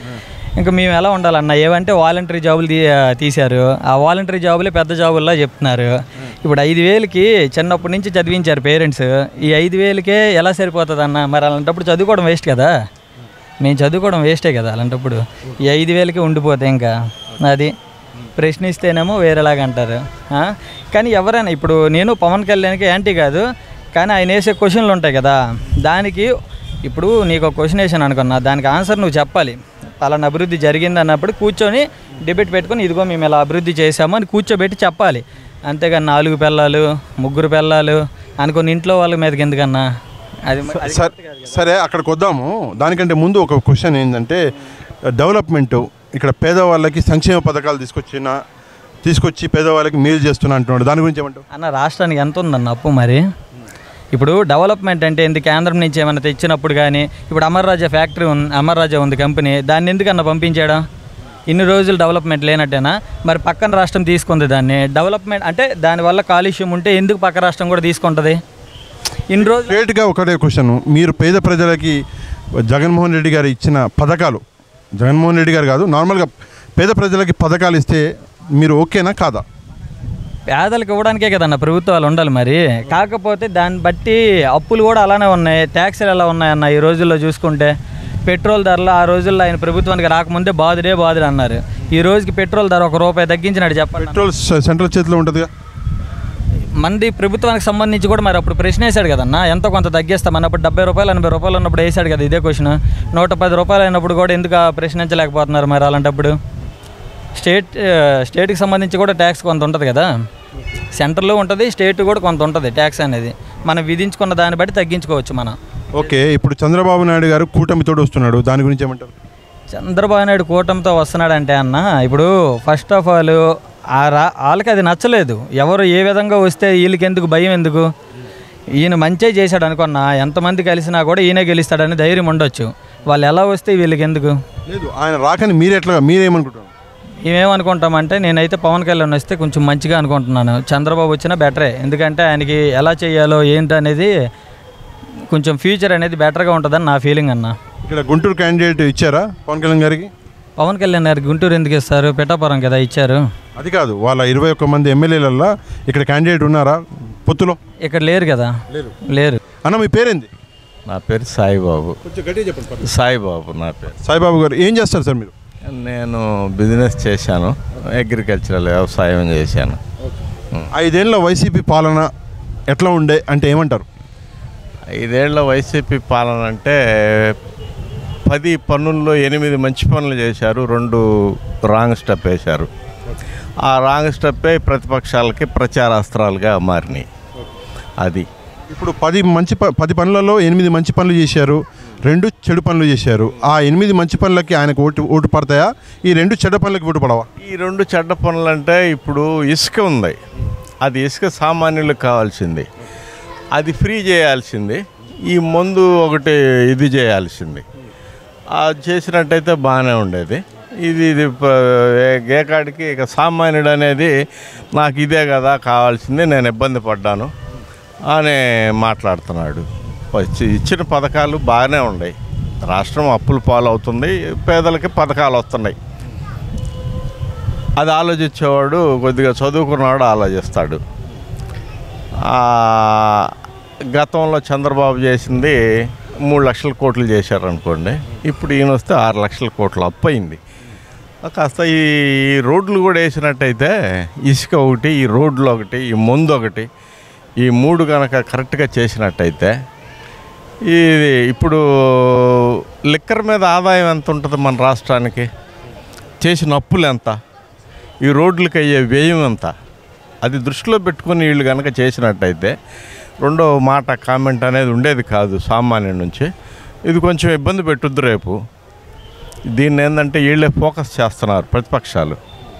ఇంకా మేము ఎలా ఉండాలన్న ఏవంటే వాలంటరీ జాబులు తీ తీశారు ఆ వాలంటరీ జాబులే పెద్ద జాబుల్లా చెప్తున్నారు ఇప్పుడు ఐదు వేలకి చిన్నప్పటి నుంచి చదివించారు పేరెంట్స్ ఈ ఐదు వేలకే ఎలా సరిపోతుంది అన్న మరి అలాంటప్పుడు చదువుకోవడం వేస్ట్ కదా మేము చదువుకోవడం వేస్టే కదా అలాంటప్పుడు ఈ ఐదు వేలకి ఉండిపోతే ఇంకా అది ప్రశ్నిస్తేనేమో వేరేలాగా అంటారు ఆ? కానీ ఎవరైనా ఇప్పుడు నేను పవన్ కళ్యాణ్కి యాంటీ కాదు కానీ ఆయన వేసే క్వశ్చన్లు ఉంటాయి కదా దానికి ఇప్పుడు నీకు ఒక క్వశ్చన్ వేసాను అనుకున్నా దానికి ఆన్సర్ నువ్వు చెప్పాలి పలానా అభివృద్ధి జరిగింది అన్నప్పుడు కూర్చొని డిబేట్ పెట్టుకొని ఇదిగో మేము ఇలా అభివృద్ధి చేసాము అని కూర్చోబెట్టి చెప్పాలి అంతేగాని నాలుగు పిల్లలు ముగ్గురు పిల్లలు అనుకుని ఇంట్లో వాళ్ళ మీదకి ఎందుకన్నా అది మ- అది సరే సరే అక్కడికి వద్దాము దానికంటే ముందు ఒక క్వశ్చన్ ఏంటంటే డెవలప్మెంట్ ఇక్కడ పేదవాళ్ళకి సంక్షేమ పథకాలు తీసుకొచ్చిన తీసుకొచ్చి పేదవాళ్ళకి మేలు చేస్తున్నా అంటున్నాడు దాని గురించి ఏమంటావు అన్న రాష్ట్రానికి ఎంత ఉందన్న అప్పు మరి ఇప్పుడు డెవలప్మెంట్ అంటే ఎందుకు కేంద్రం నుంచి ఏమైనా తెచ్చినప్పుడు కానీ ఇప్పుడు అమర్ రాజా ఫ్యాక్టరీ ఉంది అమర్ రాజా ఉంది కంపెనీ దాన్ని ఎందుకన్నా పంపించాడా ఇన్ని రోజులు డెవలప్మెంట్ లేనట్టేనా మరి పక్కన రాష్ట్రం తీసుకుంది దాన్ని డెవలప్మెంట్ అంటే దానివల్ల కాలుష్యం ఉంటే ఎందుకు పక్క రాష్ట్రం కూడా తీసుకుంటుంది ఇన్ని రోజులు స్ట్రేట్గా ఒకటే క్వశ్చన్ మీరు పేద ప్రజలకి జగన్మోహన్ రెడ్డి గారు ఇచ్చిన పథకాలు జగన్మోహన్ రెడ్డి గారు కాదు నార్మల్గా పేద ప్రజలకి పథకాలు ఇస్తే మీరు ఓకేనా కాదా పేదలకు ఇవ్వడానికే కదన్న ప్రభుత్వాలు ఉండాలి మరి కాకపోతే దాన్ని బట్టి అప్పులు కూడా అలానే ఉన్నాయి ట్యాక్సులు ఎలా ఉన్నాయన్న ఈ రోజుల్లో చూసుకుంటే పెట్రోల్ ధరలు ఆ రోజుల్లో ఆయన ప్రభుత్వానికి రాకముందే బాధుడే బాధుడు అన్నారు ఈ రోజుకి పెట్రోల్ ధర ఒక రూపాయి తగ్గించినాడు చెప్పండి పెట్రోల్ సెంట్రల్ చేతిలో ఉంటుందిగా మంది ప్రభుత్వానికి సంబంధించి కూడా మరి అప్పుడు ప్రశ్న వేశాడు కదన్న ఎంతో కొంత తగ్గిస్తాం అన్నప్పుడు డెబ్బై రూపాయలు ఎనభై రూపాయలు ఉన్నప్పుడు వేసాడు కదా ఇదే క్వశ్చన్ నూట పది రూపాయలు అయినప్పుడు కూడా ఎందుకు ఆ ప్రశ్నించలేకపోతున్నారు మరి అలాంటప్పుడు స్టేట్ ఆ, స్టేట్కి సంబంధించి కూడా ట్యాక్స్ కొంత ఉంటుంది కదా సెంటర్లో ఉంటుంది స్టేట్ కూడా కొంత ఉంటుంది ట్యాక్స్ అనేది మనం విధించుకున్న దాన్ని బట్టి తగ్గించుకోవచ్చు మనం ఓకే ఇప్పుడు చంద్రబాబు నాయుడు గారు కూటమితోటి వస్తున్నాడు దాని గురించి ఏమంటారు చంద్రబాబు నాయుడు కూటమితో వస్తున్నాడంటే అన్న ఇప్పుడు ఫస్ట్ ఆఫ్ ఆల్ ఆ రా వాళ్ళకి అది నచ్చలేదు ఎవరు ఏ విధంగా వస్తే వీళ్ళకి ఎందుకు భయం ఎందుకు ఈయన మంచే చేశాడు అనుకున్నా ఎంతమంది కలిసినా కూడా ఈయనే గెలుస్తాడని ధైర్యం ఉండొచ్చు వాళ్ళు ఎలా వస్తే వీళ్ళకి ఎందుకు లేదు ఆయన రాకని మీరు ఎట్లా మీరేమనుకుంటారు మేమేమనుకుంటామంటే నేనైతే పవన్ కళ్యాణ్ వస్తే కొంచెం మంచిగా అనుకుంటున్నాను చంద్రబాబు వచ్చినా బెటరే ఎందుకంటే ఆయనకి ఎలా చేయాలో ఏంటి అనేది కొంచెం ఫ్యూచర్ అనేది బెటర్గా ఉంటుందని నా ఫీలింగ్ అన్న ఇక్కడ గుంటూరు క్యాండిడేట్ ఇచ్చారా పవన్ కళ్యాణ్ గారికి పవన్ కళ్యాణ్ గారికి గుంటూరు ఎందుకు ఇస్తారు పిఠాపురం కదా ఇచ్చారు అది కాదు వాళ్ళ ఇరవై ఒక్క మంది ఎమ్మెల్యేలల్లో ఇక్కడ క్యాండిడేట్ ఉన్నారా పొత్తులో ఇక్కడ లేరు కదా లేరు అన్న మీ పేరేంది నా పేరు సాయిబాబు కొంచెం గట్టిగా చెప్పండి సాయిబాబు నా పేరు సాయిబాబు గారు ఏం చేస్తారు సార్ మీరు నేను బిజినెస్ చేశాను అగ్రికల్చరల్ వ్యవసాయం చేశాను ఐదేళ్ల వైసీపీ పాలన ఎట్లా ఉండే అంటే ఏమంటారు ఐదేళ్ల వైసీపీ పాలన అంటే పది పన్నుల్లో ఎనిమిది మంచి పనులు చేశారు రెండు రాంగ్ స్టెప్ వేశారు ఆ రాంగ్ స్టెప్పే ప్రతిపక్షాలకి ప్రచారాస్త్రాలుగా మారినాయి అది ఇప్పుడు పది మంచి ప- పది పనులలో ఎనిమిది మంచి పనులు చేశారు రెండు చెడు పనులు చేశారు ఆ ఎనిమిది మంచి పనులకి ఆయనకు ఓటు ఓటు పడతాయా ఈ రెండు చెడ్డ పనులకి ఓటు పడవా ఈ రెండు చెడ్డ పనులు అంటే ఇప్పుడు ఇసుక ఉంది అది ఇసుక సామాన్యులకు కావాల్సింది అది ఫ్రీ చేయాల్సింది ఈ మందు ఒకటి ఇది చేయాల్సింది అది చేసినట్టయితే బాగానే ఉండేది ఇది ఇది ప- ఏ- ఏ కాడికి ఇక సామాన్యుడు అనేది నాకు ఇదే కదా కావాల్సింది నేను ఇబ్బంది పడ్డాను అని మాట్లాడుతున్నాడు వచ్చి ఇచ్చిన పథకాలు బాగానే ఉన్నాయి రాష్ట్రం అప్పుల పాలవుతుంది పేదలకి పథకాలు వస్తున్నాయి అది ఆలోచించేవాడు కొద్దిగా చదువుకున్నవాడు ఆలోచిస్తాడు ఆ, గతంలో చంద్రబాబు చేసింది మూడు లక్షల కోట్లు చేశారనుకోండి ఇప్పుడు ఈయన వస్తే ఆరు లక్షల కోట్లు అప్పు అయింది కాస్త ఈ రోడ్లు కూడా వేసినట్టయితే ఇసుక ఒకటి ఈ రోడ్లు ఒకటి ఈ మందు ఒకటి ఈ మూడు కనుక కరెక్ట్గా చేసినట్టయితే ఇది ఇప్పుడు లిక్కర్ మీద ఆదాయం ఎంత ఉంటుంది మన రాష్ట్రానికి చేసిన అప్పులు ఎంత ఈ రోడ్లకు అయ్యే వ్యయం ఎంత అది దృష్టిలో పెట్టుకుని వీళ్ళు కనుక చేసినట్టయితే రెండో మాట కామెంట్ అనేది ఉండేది కాదు సామాన్యం నుంచి ఇది కొంచెం ఇబ్బంది పెట్టుద్ది రేపు దీన్ని ఏంటంటే వీళ్ళే ఫోకస్ చేస్తున్నారు ప్రతిపక్షాలు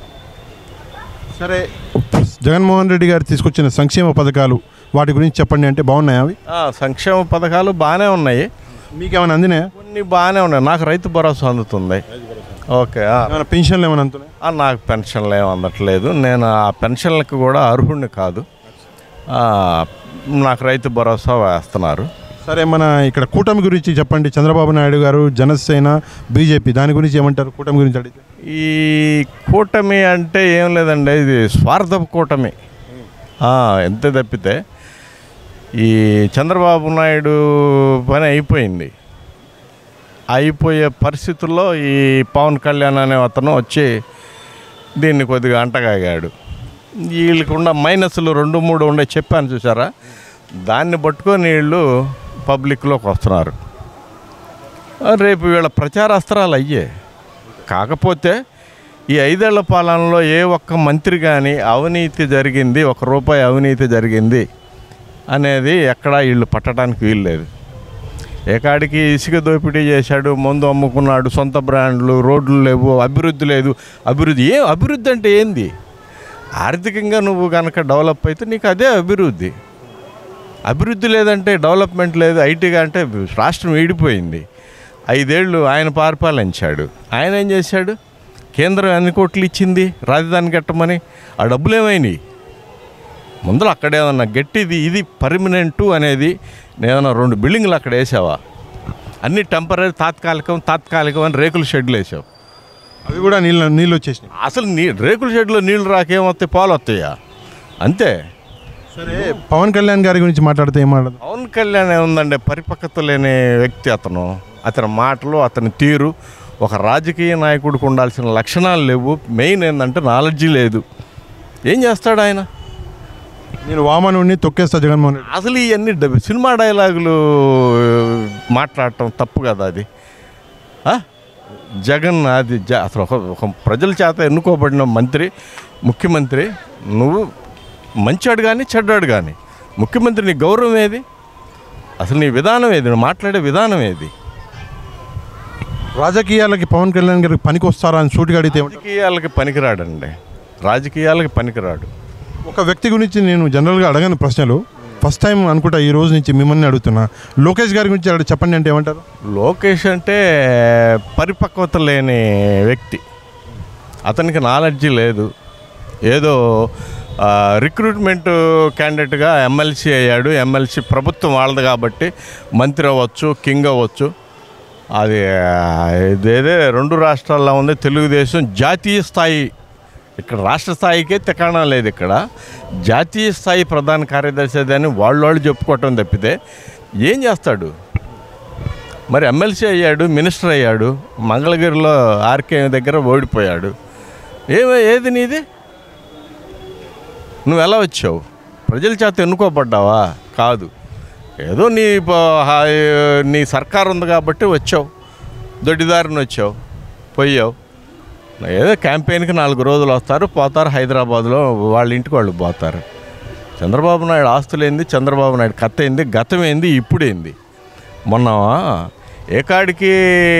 సరే జగన్మోహన్ రెడ్డి గారు తీసుకొచ్చిన సంక్షేమ పథకాలు వాటి గురించి చెప్పండి అంటే బాగున్నాయా అవి ఆ, సంక్షేమ పథకాలు బాగానే ఉన్నాయి మీకేమైనా అందినాయా కొన్ని బాగానే ఉన్నాయి నాకు రైతు భరోసా అందుతుంది ఓకే ఆ. ఏమైనా పెన్షన్లు ఏమైనా అందుతున్నాయా ఆ, నాకు పెన్షన్లు ఏమి అందట్లేదు నేను ఆ పెన్షన్లకు కూడా అర్హుడిని కాదు ఆ, నాకు రైతు భరోసా వేస్తున్నారు సరే మన ఇక్కడ కూటమి గురించి చెప్పండి చంద్రబాబు నాయుడు గారు జనసేన బీజేపీ దాని గురించి ఏమంటారు కూటమి గురించి అడిగితే ఈ కూటమి అంటే ఏం లేదండి ఇది స్వార్థపు కూటమి ఆ, ఎంత తప్పితే ఈ చంద్రబాబు నాయుడు పని అయిపోయింది అయిపోయే పరిస్థితుల్లో ఈ పవన్ కళ్యాణ్ అనే అతను వచ్చి దీన్ని కొద్దిగా అంటగాగాడు వీళ్ళకున్న మైనస్లు రెండు మూడు ఉండే చెప్పాను చూసారా దాన్ని పట్టుకొని వీళ్ళు పబ్లిక్లోకి వస్తున్నారు ఆ, రేపు వీళ్ళ ప్రచార అస్త్రాలు అయ్యే కాకపోతే ఈ ఐదేళ్ల పాలనలో ఏ ఒక్క మంత్రి కానీ అవినీతి జరిగింది ఒక రూపాయి అవినీతి జరిగింది అనేది ఎక్కడా వీళ్ళు పట్టడానికి వీల్లేదు ఏకాడికి ఇసుక దోపిడీ చేశాడు మందు అమ్ముకున్నాడు సొంత బ్రాండ్లు రోడ్లు లేవు అభివృద్ధి లేదు అభివృద్ధి ఏం అభివృద్ధి అంటే ఏంది ఆర్థికంగా నువ్వు కనుక డెవలప్ అయితే నీకు అదే అభివృద్ధి అభివృద్ధి లేదంటే డెవలప్మెంట్ లేదు ఐటీగా అంటే రాష్ట్రం వీడిపోయింది ఐదేళ్ళు ఆయన పరిపాలించాడు ఆయన ఏం చేశాడు కేంద్రం ఎన్ని కోట్లు ఇచ్చింది రాజధాని కట్టమని ఆ డబ్బులు ఏమైనాయి ముందర అక్కడేమన్నా గట్టిది ఇది పర్మనెంటు అనేది నేనన్నా రెండు బిల్డింగ్లు అక్కడ వేసావా అన్ని టెంపరీ తాత్కాలికం తాత్కాలికం అని రేకుల షెడ్లు వేసావు అవి కూడా నీళ్ళు నీళ్ళు వచ్చేసినాయి అసలు నీ రేకుల షెడ్లో నీళ్లు రాకేమొస్తాయి పాలు వస్తాయా అంతే సరే పవన్ కళ్యాణ్ గారి గురించి మాట్లాడితే ఏం మాట్లాడదు పవన్ కళ్యాణ్ ఏముందండి పరిపక్వత లేని వ్యక్తి అతను అతని మాటలు అతని తీరు ఒక రాజకీయ నాయకుడికి ఉండాల్సిన లక్షణాలు లేవు మెయిన్ ఏంటంటే నాలెడ్జి లేదు ఏం చేస్తాడు ఆయన నేను వామనుడిని తొక్కేస్తా జగన్మోహన్ రెడ్డి అసలు ఇవన్నీ డబ్బు- సినిమా డైలాగులు మాట్లాడటం తప్పు కదా అది ఆ? జగన్ అది జ- అసలు ఒక ఒక ప్రజల చేత ఎన్నుకోబడిన మంత్రి ముఖ్యమంత్రి నువ్వు మంచాడు కానీ చెడ్డాడు కానీ ముఖ్యమంత్రి నీ గౌరవం ఏది అసలు నీ విధానం ఏది నువ్వు మాట్లాడే విధానం ఏది రాజకీయాలకి పవన్ కళ్యాణ్ గారికి పనికి వస్తారా అని సూటిగా అడిగితే ఏమంటారు? రాజకీయాలకి పనికిరాడండి రాజకీయాలకి పనికిరాడు ఒక వ్యక్తి గురించి నేను జనరల్గా అడగను ప్రశ్నలు ఫస్ట్ టైం అనుకుంటా ఈ రోజు నుంచి మిమ్మల్ని అడుగుతున్నా లోకేష్ గారి గురించి అడిగి చెప్పండి అంటే ఏమంటారు లోకేష్ అంటే పరిపక్వత లేని వ్యక్తి అతనికి నాలెడ్జి లేదు ఏదో ఆ, రిక్రూట్మెంట్ క్యాండిడేట్గా ఎమ్మెల్సీ అయ్యాడు ఎమ్మెల్సీ ప్రభుత్వం వాళ్ళది కాబట్టి మంత్రి అవ్వచ్చు కింగ్ అవ్వచ్చు అది ఆ, ఇదేదే రెండు రాష్ట్రాల్లో ఉంది తెలుగుదేశం జాతీయ స్థాయి ఇక్కడ రాష్ట్ర స్థాయికే తికాణం లేదు ఇక్కడ జాతీయ స్థాయి ప్రధాన కార్యదర్శి అది అని వాళ్ళు వాళ్ళు చెప్పుకోవటం తప్పితే ఏం చేస్తాడు మరి ఎమ్మెల్సీ అయ్యాడు మినిస్టర్ అయ్యాడు మంగళగిరిలో ఆర్కే దగ్గర ఓడిపోయాడు ఏమ ఏది నీది నువ్వు ఎలా వచ్చావు ప్రజల చేత ఎన్నుకోబడ్డావా కాదు ఏదో నీ ప- హా- నీ సర్కారు ఉంది కాబట్టి వచ్చావు దొడ్డిదారిని వచ్చావు పోయావు ఏదో క్యాంపెయిన్కి నాలుగు రోజులు వస్తారు పోతారు హైదరాబాద్లో వాళ్ళ ఇంటికి వాళ్ళు పోతారు చంద్రబాబు నాయుడు ఆస్తులేంది చంద్రబాబు నాయుడు కథ ఏంది గతం ఏంది ఇప్పుడేంది మొన్న ఏకాడికి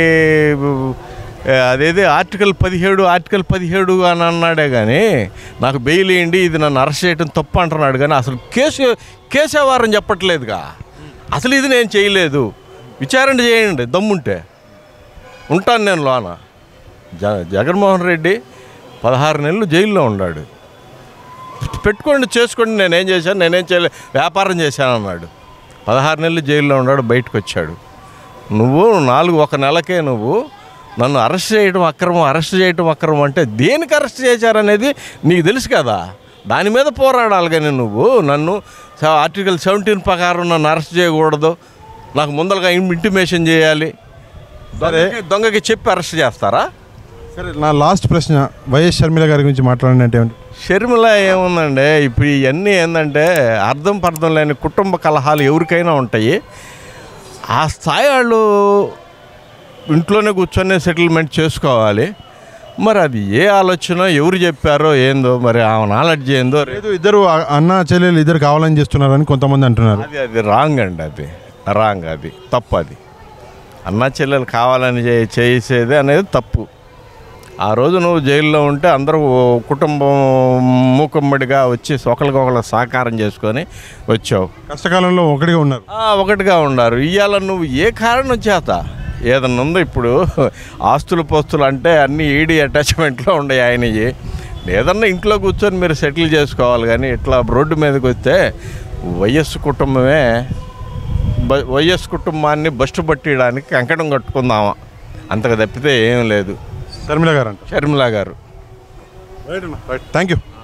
అదేదే ఆర్టికల్ పదిహేడు ఆర్టికల్ పదిహేడు అని అన్నాడే కానీ నాకు బెయిల్ వేయండి ఇది నన్ను అరెస్ట్ చేయడం తప్పు అంటున్నాడు కానీ అసలు కేసు కేసేవారని చెప్పట్లేదుగా అసలు ఇది నేను చేయలేదు విచారణ చేయండి దమ్ముంటే ఉంటాను నేను లోన జ జగన్మోహన్ రెడ్డి పదహారు నెలలు జైల్లో ఉన్నాడు పెట్టుకోండి చేసుకోండి నేనేం చేశాను నేనేం చేయలే వ్యాపారం చేశాను అన్నాడు పదహారు నెలలు జైల్లో ఉన్నాడు బయటకు వచ్చాడు నువ్వు నాలుగు ఒక నెలకే నువ్వు నన్ను అరెస్ట్ చేయడం అక్రమం అరెస్ట్ చేయడం అక్రమం అంటే దేనికి అరెస్ట్ చేశారనేది నీకు తెలుసు కదా దాని మీద పోరాడాలి కానీ నువ్వు నన్ను స- ఆర్టికల్ సెవెంటీన్ ప్రకారం నన్ను అరెస్ట్ చేయకూడదు నాకు ముందరగా ఇంటిమేషన్ చేయాలి దొంగకి దొంగకి చెప్పి అరెస్ట్ చేస్తారా సరే నా లాస్ట్ ప్రశ్న వైఎస్ షర్మిల గారి గురించి మాట్లాడండి అంటే ఏమంటారు? షర్మిల ఏముందండి ఇప్పుడు ఇవన్నీ ఏంటంటే అర్థం పర్థం లేని కుటుంబ కలహాలు ఎవరికైనా ఉంటాయి ఆ స్థాయి వాళ్ళు ఇంట్లోనే కూర్చొని సెటిల్మెంట్ చేసుకోవాలి మరి అది ఏ ఆలోచన ఎవరు చెప్పారో ఏందో మరి ఆ నాలెడ్జ్ ఏందో లేదు ఇద్దరు అ- అన్న చెల్లెలు ఇద్దరు కావాలని చేస్తున్నారని కొంతమంది అంటున్నారు అది అది రాంగ్ అండి అది రాంగ్ అది తప్పు అది అన్నా చెల్లెలు కావాలని చే- చేసేది అనేది తప్పు ఆ రోజు నువ్వు జైల్లో ఉంటే అందరూ ఓ కుటుంబం మూకమ్మడిగా వచ్చి ఒకరికొకరు సహకారం చేసుకొని వచ్చావు కష్టకాలంలో ఒకటిగా ఉన్నారు ఆ, ఒకటిగా ఉన్నారు ఇవాళ నువ్వు ఏ కారణం చేత ఏదన్నా ఉందో ఇప్పుడు ఆస్తులు పోస్తులు అంటే అన్ని ఈడీ అటాచ్మెంట్లో ఉన్నాయి ఆయనవి ఏదన్నా ఇంట్లో కూర్చొని మీరు సెటిల్ చేసుకోవాలి కానీ ఇట్లా రోడ్డు మీదకి వస్తే వైఎస్ కుటుంబమే బ- వైఎస్ కుటుంబాన్ని బస్టు పట్టియడానికి కంకణం కట్టుకుందామా అంతకు తప్పితే ఏం లేదు షర్మిల గారు అంట షర్మిల గారు రైట్ అన్న రైట్ థ్యాంక్ యూ